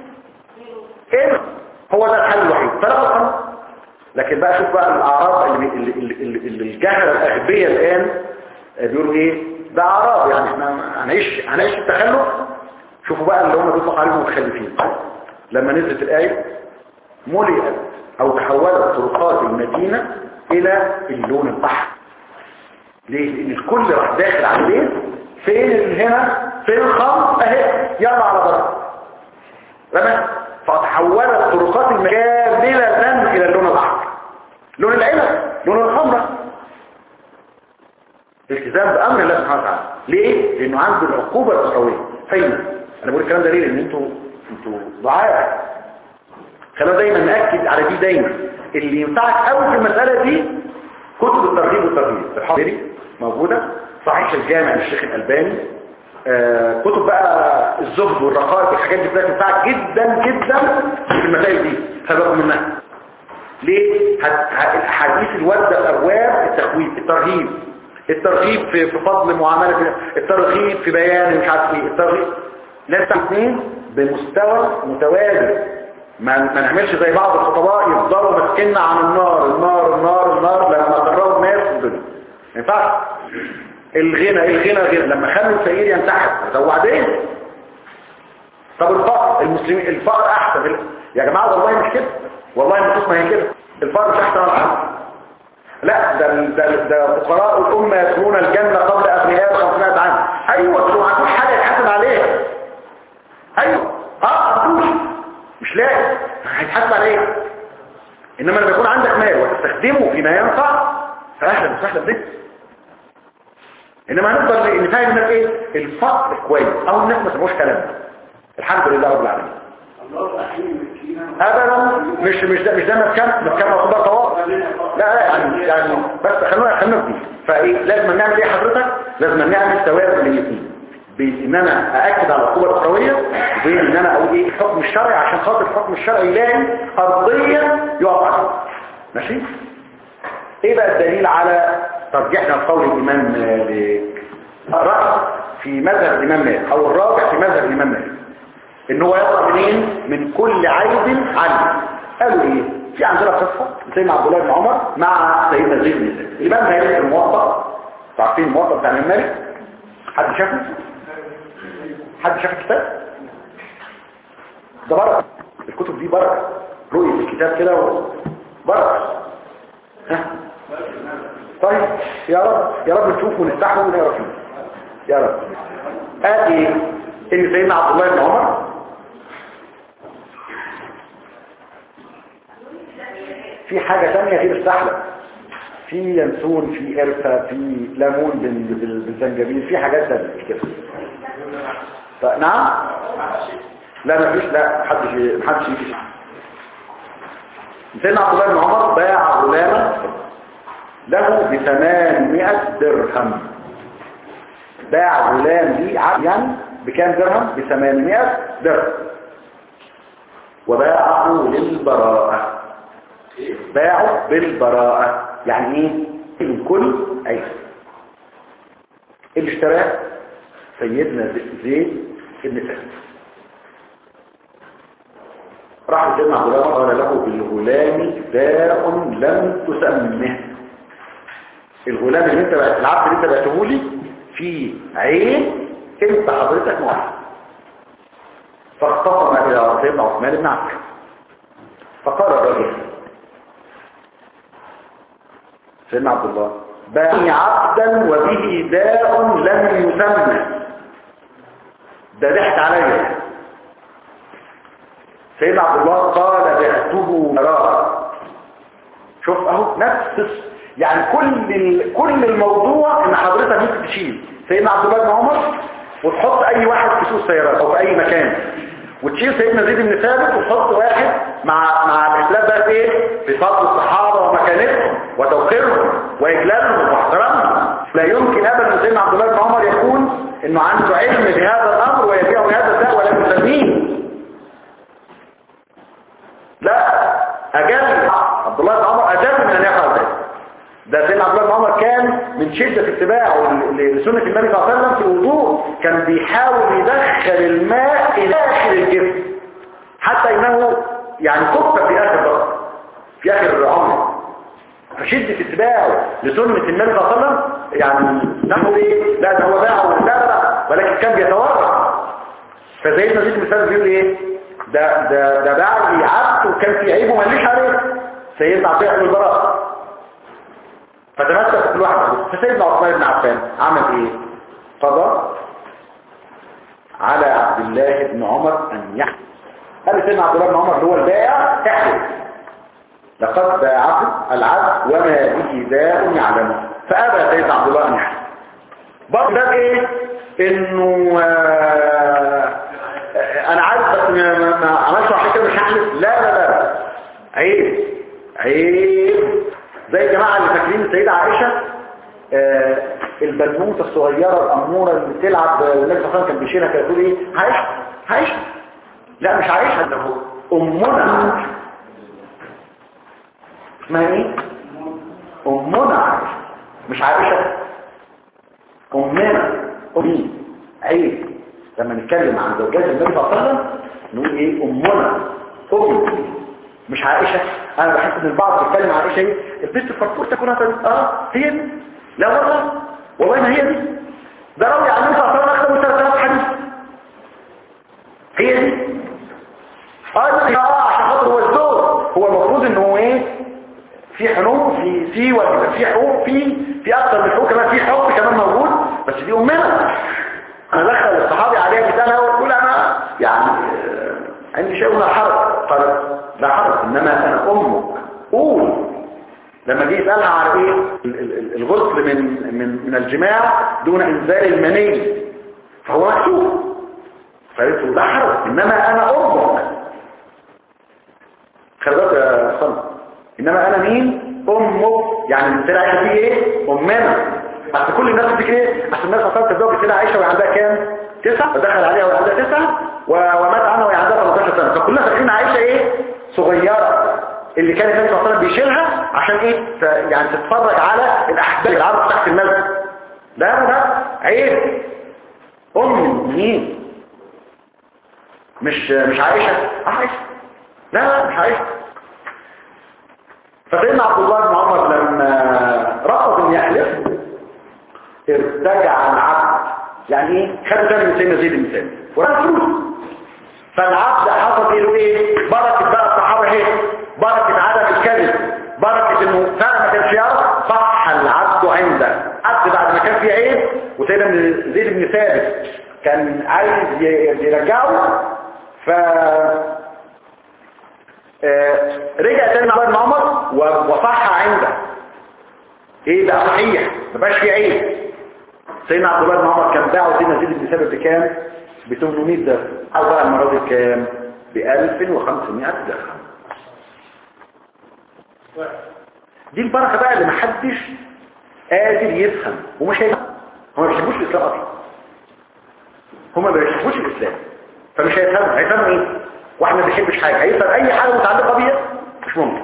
إيه؟ هو ده الحل الوحيد فلغوا القانون لكن بقى شوف بقى الأعراض اللي, اللي, اللي, اللي الجهل الأغبياء الآن بيقولوا إيه؟ ده أعراض يعني احنا هنعيش هنعيش التخلف شوفوا بقى اللي هم بيطلق عليهم متخلفين لما نزلت الآية ملئت او تحولت طرقات المدينة الى اللون البحر ليه؟ لان الكل راح داخل على البيت فين اللي هنا فين الخمر اهي يلا على بره تمام فتحولت طرقات المكاملة الى اللون الاحمر لون العنب لون الخمرة التزام بامر الله سبحانه وتعالى ليه؟ لانه عنده العقوبة الاخروية فين؟ انا بقول الكلام ده ليه؟ لان انتوا انتوا ضعاف خلينا دايما نأكد على دي دايما اللي ينفعك قوي في المسألة دي كتب الترغيب والترهيب الحاضري موجودة صحيح الجامع للشيخ الألباني آه كتب بقى الزهد والرقائق والحاجات دي كلها تنفعك جدا جدا في المسائل دي خلي منها ليه؟ هت- ه- الحديث الوردة في أبواب التخويف الترهيب الترغيب في في فضل معاملة الترغيب في بيان مش عارف ايه الترغيب لازم الاثنين بمستوى متوازن ما ما نعملش زي بعض الخطباء يفضلوا ماسكيننا عن النار النار النار النار لما قرروا الناس في الدنيا ما ينفعش الغنى الغنى غنى لما خلوا الفقير ينتحر طب وبعدين طب الفقر المسلمين الفقر احسن يا جماعه والله مش كده والله النصوص ما هي كده الفقر مش احسن ولا حاجه لا ده ده ده فقراء الامه يدخلون الجنه قبل اغنياء ب 500 عام ايوه انتوا ما عندوش حاجه يتحاسب عليها ايوه اه عندوش مش لاقي هيتحاسب على ايه انما لما يكون عندك مال وتستخدمه فيما ينفع فاهلا وسهلا بك انما هنفضل نفهم الناس ايه الفقر كويس او الناس ما سمعوش كلامنا الحمد لله رب العالمين الله رحيم مسكينة ابدا مش مش ده مش ده مكان مكان اخبار طوارئ لا لا يعني يعني بس خلونا خلونا في دي فايه لازم نعمل ايه حضرتك لازم نعمل توازن بين الاثنين بين ان انا ااكد على القوه الاخرويه وبين ان انا اقول ايه الحكم الشرعي عشان خاطر الحكم الشرعي يلاقي ارضيه يقف عليها ماشي ايه بقى الدليل على ترجيحنا لقول الامام مالك راي في مذهب الامام مالك او الراجح في مذهب الامام مالك ان هو يقرا منين من كل عيب عنه قالوا ايه في عندنا قصه سيدنا عبد الله بن عمر مع سيدنا زيد بن ثابت الامام مالك في الموطأ عارفين الموطأ بتاع الامام مالك حد شافه حد شاف الكتاب ده بركه الكتب دي بركه رؤيه الكتاب كده و- بركه ها طيب يا رب يا رب نشوف ونفتحه ونقرا فيه يا رب قال ايه ان سيدنا عبد الله بن عمر في حاجة تانية غير السحلة في ينسون في قرفة في ليمون بال- بال- بالزنجبيل في حاجات تانية مش كده ف- نعم لا مفيش لا محدش محدش يجي سيدنا عبد الله بن عمر باع غلاما له بثمانمائة درهم باع غلام لي عبد يعني بكام درهم بثمانمائة درهم وباعه للبراءة باعه بالبراءة يعني ايه من كل عيب اللي اشتراه سيدنا زيد بن ثابت راح سيدنا عبد الله قال له بالغلام داء لم تسمه الغلام اللي انت بقى العبد اللي انت بعته لي فيه عين انت حضرتك موحد فاختصم الى سيدنا عثمان بن عفان فقال الرجل سيدنا عبد الله باني عبدا وبه داء لم يسمى ده ضحك عليا سيدنا عبد الله قال بعته مرارا شوف اهو نفس الس- يعني كل ال- كل الموضوع ان حضرتك ممكن تشيل سيدنا عبد الله بن عمر وتحط اي واحد في سوق السيارات او في اي مكان وتشيل سيدنا زيد بن ثابت وتحط واحد مع مع الاختلاف بقى في ايه في فضل الصحابه ومكانتهم وتوقيرهم واجلالهم واحترامهم لا يمكن ابدا ان سيدنا عبد الله بن عمر يكون انه عنده علم بهذا الامر ويبيعه بهذا الداء ولا يسميه لا أجل عبد الله بن عمر أجل من أن يفعل ذلك ده سيدنا عبد الله بن عمر كان من شدة اتباعه ل- لسنة النبي صلى الله عليه وسلم في الوضوء كان بيحاول يدخل الماء إلى آخر الجسم حتى إنه يعني كف في آخر ضغط في آخر عمره فشدة اتباعه لسنة النبي صلى الله عليه وسلم يعني نحن ايه لا ده هو باعه لا لا لا ولكن كان بيتورع فزيدنا زيد مثال بيقول ايه ده ده ده باع لي عبد وكان في عيبه ماليش عليه سيدنا عبد الله بن البراء فتمسك كل واحد عنده. فسيدنا عثمان بن عفان عمل ايه قضى على عبد الله بن عمر ان يحلف قال سيدنا عبد الله بن عمر اللي هو البائع احلف لقد باعه العبد وما به داء يعلمه فابى سيدنا عبد الله ان يحلف برضه ده ايه انه آه، آه، انا عارف بس ما, ما, ما عملش عشان كده مش هحلف لا لا لا عيب عيب زي الجماعه اللي فاكرين السيده عائشه آه، البنوته الصغيره الاموره اللي بتلعب آه، النبي صلى الله عليه وسلم كان بيشيلها كده تقول ايه عائشه عائشه لا مش عائشه ده هو امنا عائشه اسمها ايه امنا عائشه مش عائشه امنا امي عيب لما نتكلم عن زوجات النبي صلى الله عليه وسلم نقول ايه امنا امي مش عائشه انا بحس ان البعض بيتكلم عن عائشه ايه البنت الفرفور تكون هتقول اه هي دي لا والله والله ما هي دي ده روي عن النبي صلى الله عليه وسلم اكثر من 3000 حديث هي دي اه دي اه عشان خاطر هو الزوج هو المفروض ان هو ايه في حنوم في في واجب في حقوق في في اكتر من حقوق كمان في حب كمان موجود بس دي امنا انا دخل الصحابي عليها مثال هو يقول انا يعني آه، عندي شيء من الحرج قال لا حرج انما انا امك قول لما جه يسألها على ايه ال- ال- ال- الغسل من من من الجماع دون انزال المني فهو مكتوب فقالت له لا حرج انما انا امك خلي بالك يا صنع انما انا مين امك يعني السيدة عايشة فيه ايه امنا اصل كل الناس بتقول ايه عشان الناس اصلا تتزوج السيدة عايشة وهي عندها كام تسعة فدخل عليها وهي عندها تسعة و- ومات عنها وهي عندها 18 سنة فكلنا فاكرين عايشة ايه صغيرة اللي كان النبي صلى الله عليه وسلم بيشيلها عشان ايه ت- يعني تتفرج على الاحداث العرض تحت المسجد لا لا لا عيب ام المؤمنين مش مش عائشة عائشة لا لا مش عائشة فسيدنا عبد الله بن عمر لما رفض ان يحلف ارتجع العبد يعني ايه خد تاني من سيدنا زيد بن ثابت وراح فلوس فالعبد حصل له ايه بركة بقى الصحابة ايه بركة عدم الكذب بركة انه فعلا ما كانش يعرف صح العبد عنده عبد بعد ما كان فيه عيب وسيدنا بن- زيد بن ثابت كان عايز ي- يرجعه ف آه، رجع تاني مع ابن عمر و- وصح عنده ايه ده صحيح ما بقاش فيه عيب سيدنا عبد الله بن عمر كان باعه سيدنا زيد بن ثابت بكام ب 800 درهم او بقى المره دي بكام ب 1500 درهم دي البركه بقى اللي محدش قادر يفهم ومش هيفهم هم ما بيحبوش الاسلام اصلا هم ما بيحبوش الاسلام فمش هيفهموا هيفهموا ايه واحد ما بيحبش حاجه هيفهم اي حاجه متعلقه بيها مش ممكن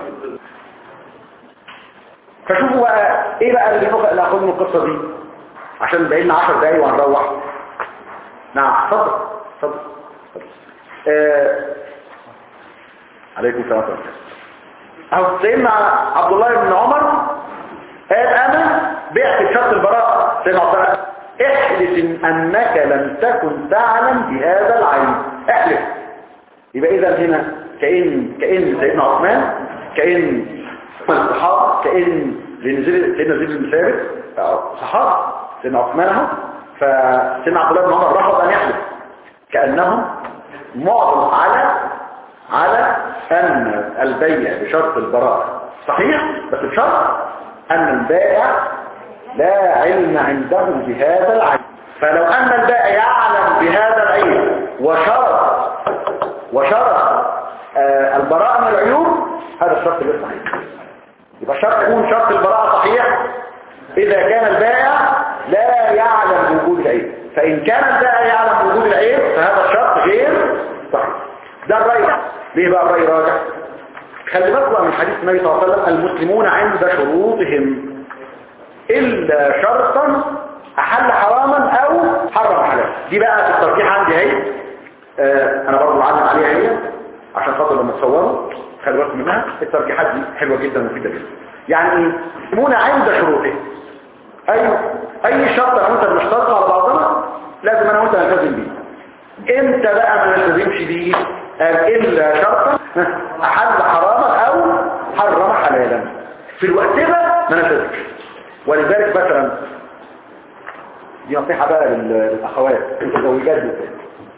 فشوفوا بقى ايه بقى اللي ناخد- اللي هاخد من القصه دي عشان باقي لنا 10 دقايق وهنروح نعم اتفضل اتفضل اتفضل. آه، عليكم السلام ورحمه الله اهو سيدنا عبد الله بن عمر قال انا بعت بشرط البراءه سيدنا عبد الله احلف إن انك لم تكن تعلم بهذا العين احلف يبقى اذا هنا كأن كأن سيدنا عثمان كأن الصحابة كأن لنزل سيدنا زيد بن ثابت أو صحابة سيدنا عثمان اهو فسيدنا عبد الله بن عمر رفض ان يحلف كأنهم معظم على على ان البيع بشرط البراءة صحيح بس بشرط ان البائع لا علم عنده بهذا العيب فلو ان البائع يعلم بهذا العيب وشرط وشرط آه البراءة من العيوب هذا الشرط غير صحيح يبقى شرط يكون شرط البراءة صحيح إذا كان البائع لا يعلم بوجود العيب فإن كان البائع يعلم بوجود العيب فهذا الشرط غير صحيح ده الرأي ليه بقى الرأي راجع خلي بالكم من حديث النبي صلى الله عليه وسلم المسلمون عند شروطهم إلا شرطا أحل حراما أو حرم حلال دي بقى في الترجيح عندي اهي آه أنا برضه معلم عليها هي عشان خاطر لما تصوروا خلي بالكم منها الترجيحات دي حلوة جدا ومفيدة جدا يعني ايه المسلمون عند شروطهم أي أي شرط أنا وأنت بنشترطه على بعضنا لازم أنا وأنت نلتزم بيه امتى بقى ما نلتزمش بيه قال إلا شرطا أحل حراما أو حرم حلالا في الوقت ده ما نلتزمش ولذلك مثلا دي نصيحة بقى لل- للأخوات المتزوجات بالذات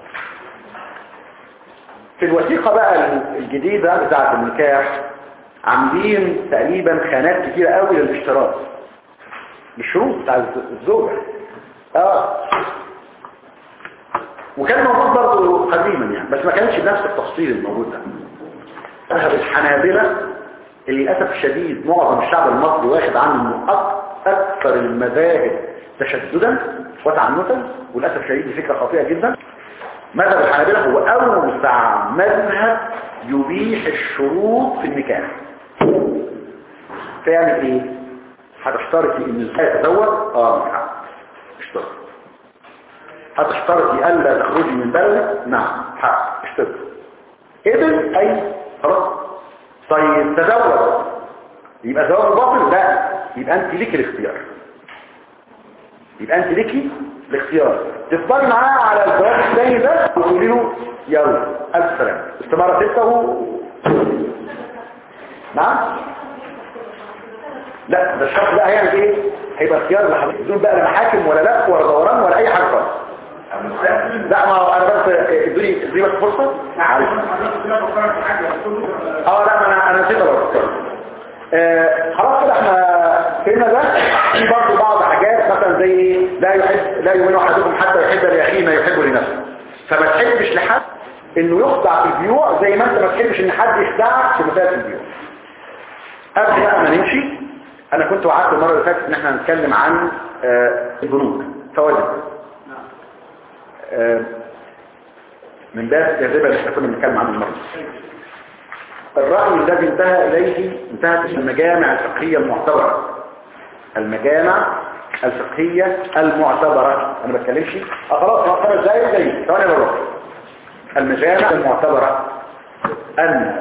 في الوثيقة بقى الجديدة بتاعة النكاح عاملين تقريبا خانات كتيرة قوي للاشتراط الشروط بتاع الز- الزوجة اه وكان موجود برضه قديما يعني بس ما كانش بنفس التفصيل الموجود ده مذهب الحنابلة اللي للأسف الشديد معظم الشعب المصري واخد عنه انه أك- أكثر المذاهب تشددا وتعنتا وللأسف الشديد دي فكرة خاطئة جدا مذهب الحنابلة هو أوسع مذهب يبيح الشروط في النكاح تعمل ايه؟ هتشترطي ان الزوجة تتزوج؟ اه معاك حق اشترط هتشترطي ألا تخرجي من بلدك؟ نعم حق اشترط إذن أي خلاص طيب تزوج يبقى زواج باطل لا يبقى أنت ليك الاختيار يبقى أنت ليكي الاختيار تفضلي معاه على الزواج الثاني ده وتقولي له يلا ألف سلام استمارة ستة و... نعم لا ده الشخص بقى هيعمل ايه هيبقى اختيار لحضرتك بدون بقى لا محاكم ولا لف ولا دوران ولا اي حاجه خالص لا ما هو انا بس ادوني ادوني بس فرصه معلش اه لا ما انا انا نسيت اقول آه خلاص كده احنا فهمنا ده في برضه بعض حاجات مثلا زي ايه لا يحب لا يؤمن احدكم حتى يحب لاخيه ما يحب لنفسه فما تحبش لحد انه يخضع في البيوع زي ما انت ما تحبش ان حد يخدعك في مسائل البيوع قبل بقى ما نمشي انا كنت وعدت المره اللي فاتت ان احنا هنتكلم عن آه البنوك فوائد آه من باب الجاذبه اللي احنا كنا بنتكلم عنه المره الرأي الذي انتهى إليه انتهت المجامع الفقهية المعتبرة المجامع الفقهية المعتبرة أنا ما بتكلمش آه خلاص ما خمس دقايق زي ثواني الا ربع المجامع المعتبرة أن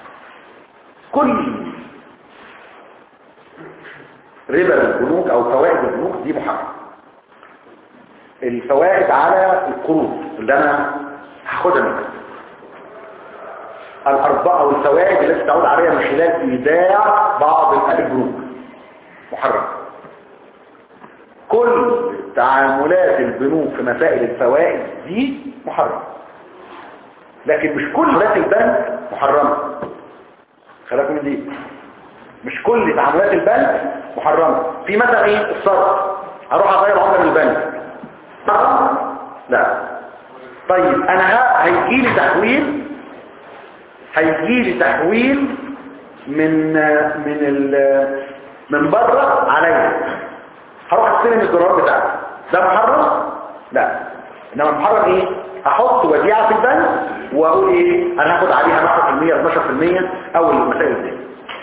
كل ربا البنوك أو فوائد البنوك دي محرم الفوائد على القروض اللي أنا هاخدها منك الأربعة والفوائد التي تعود عليها من خلال إيداع بعض البنوك محرم كل تعاملات البنوك في مسائل الفوائد دي محرم لكن مش كل تعاملات البنك محرمة خلاكم من دي مش كل تعاملات البنك محرمة في مثلا ايه الصرف هروح اغير عملة من البنك لا طيب انا هيجي لي تحويل هيجي لي تحويل من من ال من بره عليا هروح استلم الدولار بتاعي ده محرم لا انما محرم ايه احط وديعه في البنك واقول ايه انا هاخد عليها 10% 12% او المسائل دي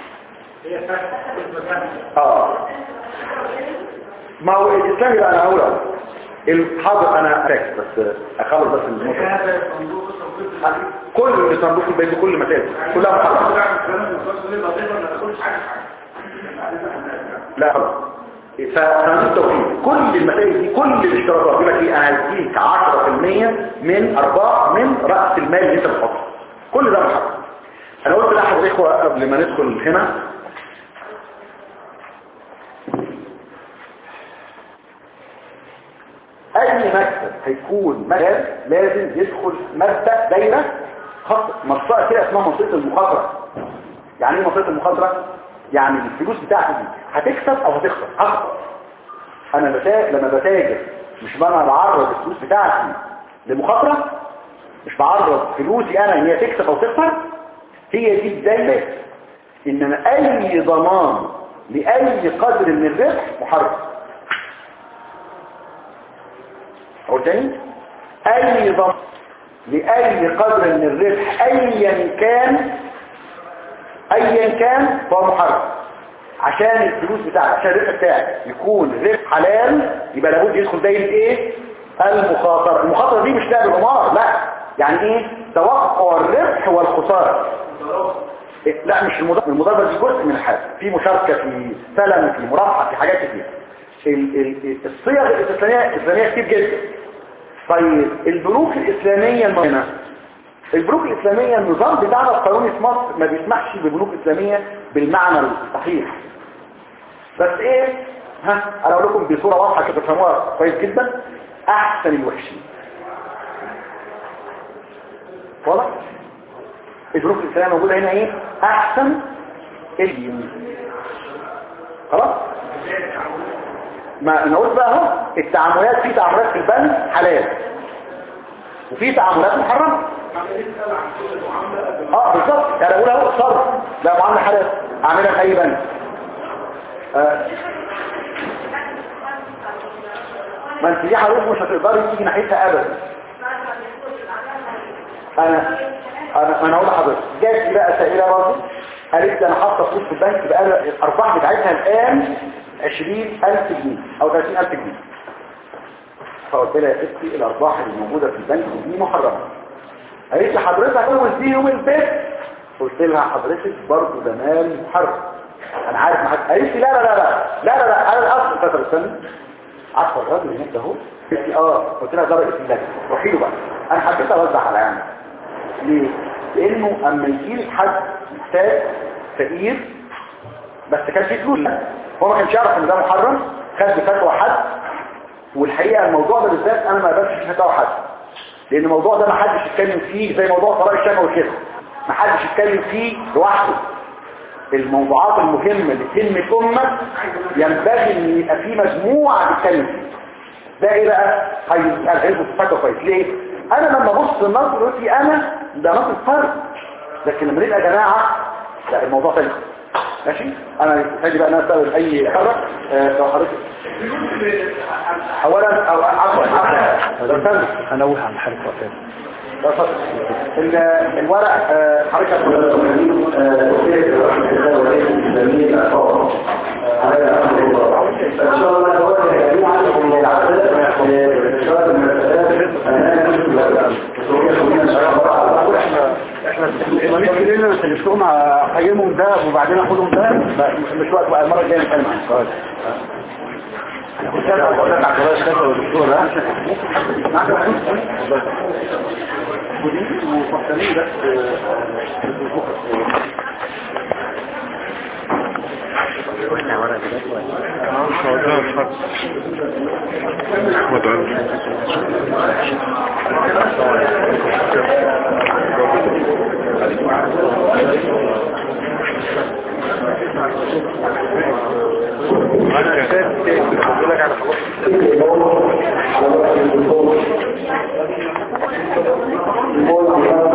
اه ما هو الاسلام يبقى انا اقول أهو. الحاضر انا فاكر بس اخلص بس النقطه هذا صندوق التوقيت كل صندوق البيت كل مسائل كلها محرمه لا خلاص فصندوق التوفيق كل المسائل دي كل الاشتراطات يقول لك ايه انا هديك 10% من ارباح من راس المال اللي انت بتحطه كل ده محرم انا قلت لاحد الاخوه قبل ما ندخل هنا اي مكتب هيكون مكتب لازم يدخل مبدا دايره خط منطقه كده اسمها منطقه المخاطره يعني ايه منطقه المخاطره يعني الفلوس بتاعتي دي هتكسب او هتخسر هخسر انا بتا... لما بتاجر مش انا بعرض الفلوس بتاعتي لمخاطره مش بعرض فلوسي انا ان هي تكسب او تخسر هي دي الدايره ان انا اي ضمان لاي قدر من الربح محرم أو تاني أي ضم لأي قدر من الربح أيا كان أيا كان فهو محرم عشان الفلوس بتاعك عشان الربح بتاعك يكون ربح حلال يبقى لابد يدخل دايرة ايه المخاطرة المخاطرة دي مش لعب القمار لا يعني ايه توقع الربح والخسارة إيه؟ لا مش المضاربة المضاربة دي جزء من الحاجة في مشاركة في سلم في مرافعة في حاجات كتير ال- ال- الصيغ الإسلامية الإسلامية كتير جدا طيب البنوك الإسلامية المهمة البنوك الإسلامية النظام بتاعنا القانوني في مصر ما بيسمحش بالبنوك الإسلامية بالمعنى الصحيح بس ايه ها انا اقول لكم بصورة واضحة كده تفهموها كويس جدا احسن الوحشين واضح البنوك الإسلامية موجودة هنا ايه احسن اليمين خلاص ما انا قلت بقى اهو التعاملات في تعاملات في البنك حلال وفي تعاملات محرمه اه بالظبط يعني اقول اهو صرف لا معامله حلال اعملها في اي بنك آه. ما انت دي حضرتك مش هتقدري تيجي ناحيتها ابدا انا انا انا اقول لحضرتك جات لي بقى سائله برضه قالت لي انا حاطه فلوس في البنك بقى الارباح بتاعتها الان 20000 جنيه او 30000 جنيه فقلت لها يا ستي الارباح اللي موجوده في البنك دي محرمه قالت لي حضرتك عاوز دي يوم البيت قلت لها حضرتك برضه ده مال محرم انا عارف ما حد قالت لي لا لا لا لا لا لا لا انا الاصل فتره استنى عارفه الراجل هناك ده اهو قالت لي اه قلت لها ده رئيس اللجنه روحي له بقى انا حبيت اوزع على عيني ليه لانه اما يجي لك حد محتاج فقير بس كان في فلوس هو ما كانش يعرف ان ده محرم خد بفتوى حد والحقيقه الموضوع ده بالذات انا ما اقدرش في فتوى حد لان الموضوع ده ما حدش يتكلم فيه زي موضوع طلاق الشقه وكده ما حدش يتكلم فيه لوحده الموضوعات المهمة لكلمة أمة ينبغي ان يبقى في مجموعة تتكلم فيها ده ايه بقى هيبقى صفاته كويس ليه انا لما ابص النص دلوقتي انا ده نص فرد لكن لما نبقى جماعة لا الموضوع تاني ماشي انا هاجي بقى انا اسال اي حاجه آه، لو حضرتك اولا او عفوا عفوا لو سمحت هنوه عن حركة وقتها لو سمحت. ال- الورق آه، حضرتك احنا المشكلة انا سلفتهم اقيمهم ده وبعدين اخدهم ده مش وقت بقى المره الجايه نتكلم عنه اه ده الفرق احمد علي Thank you.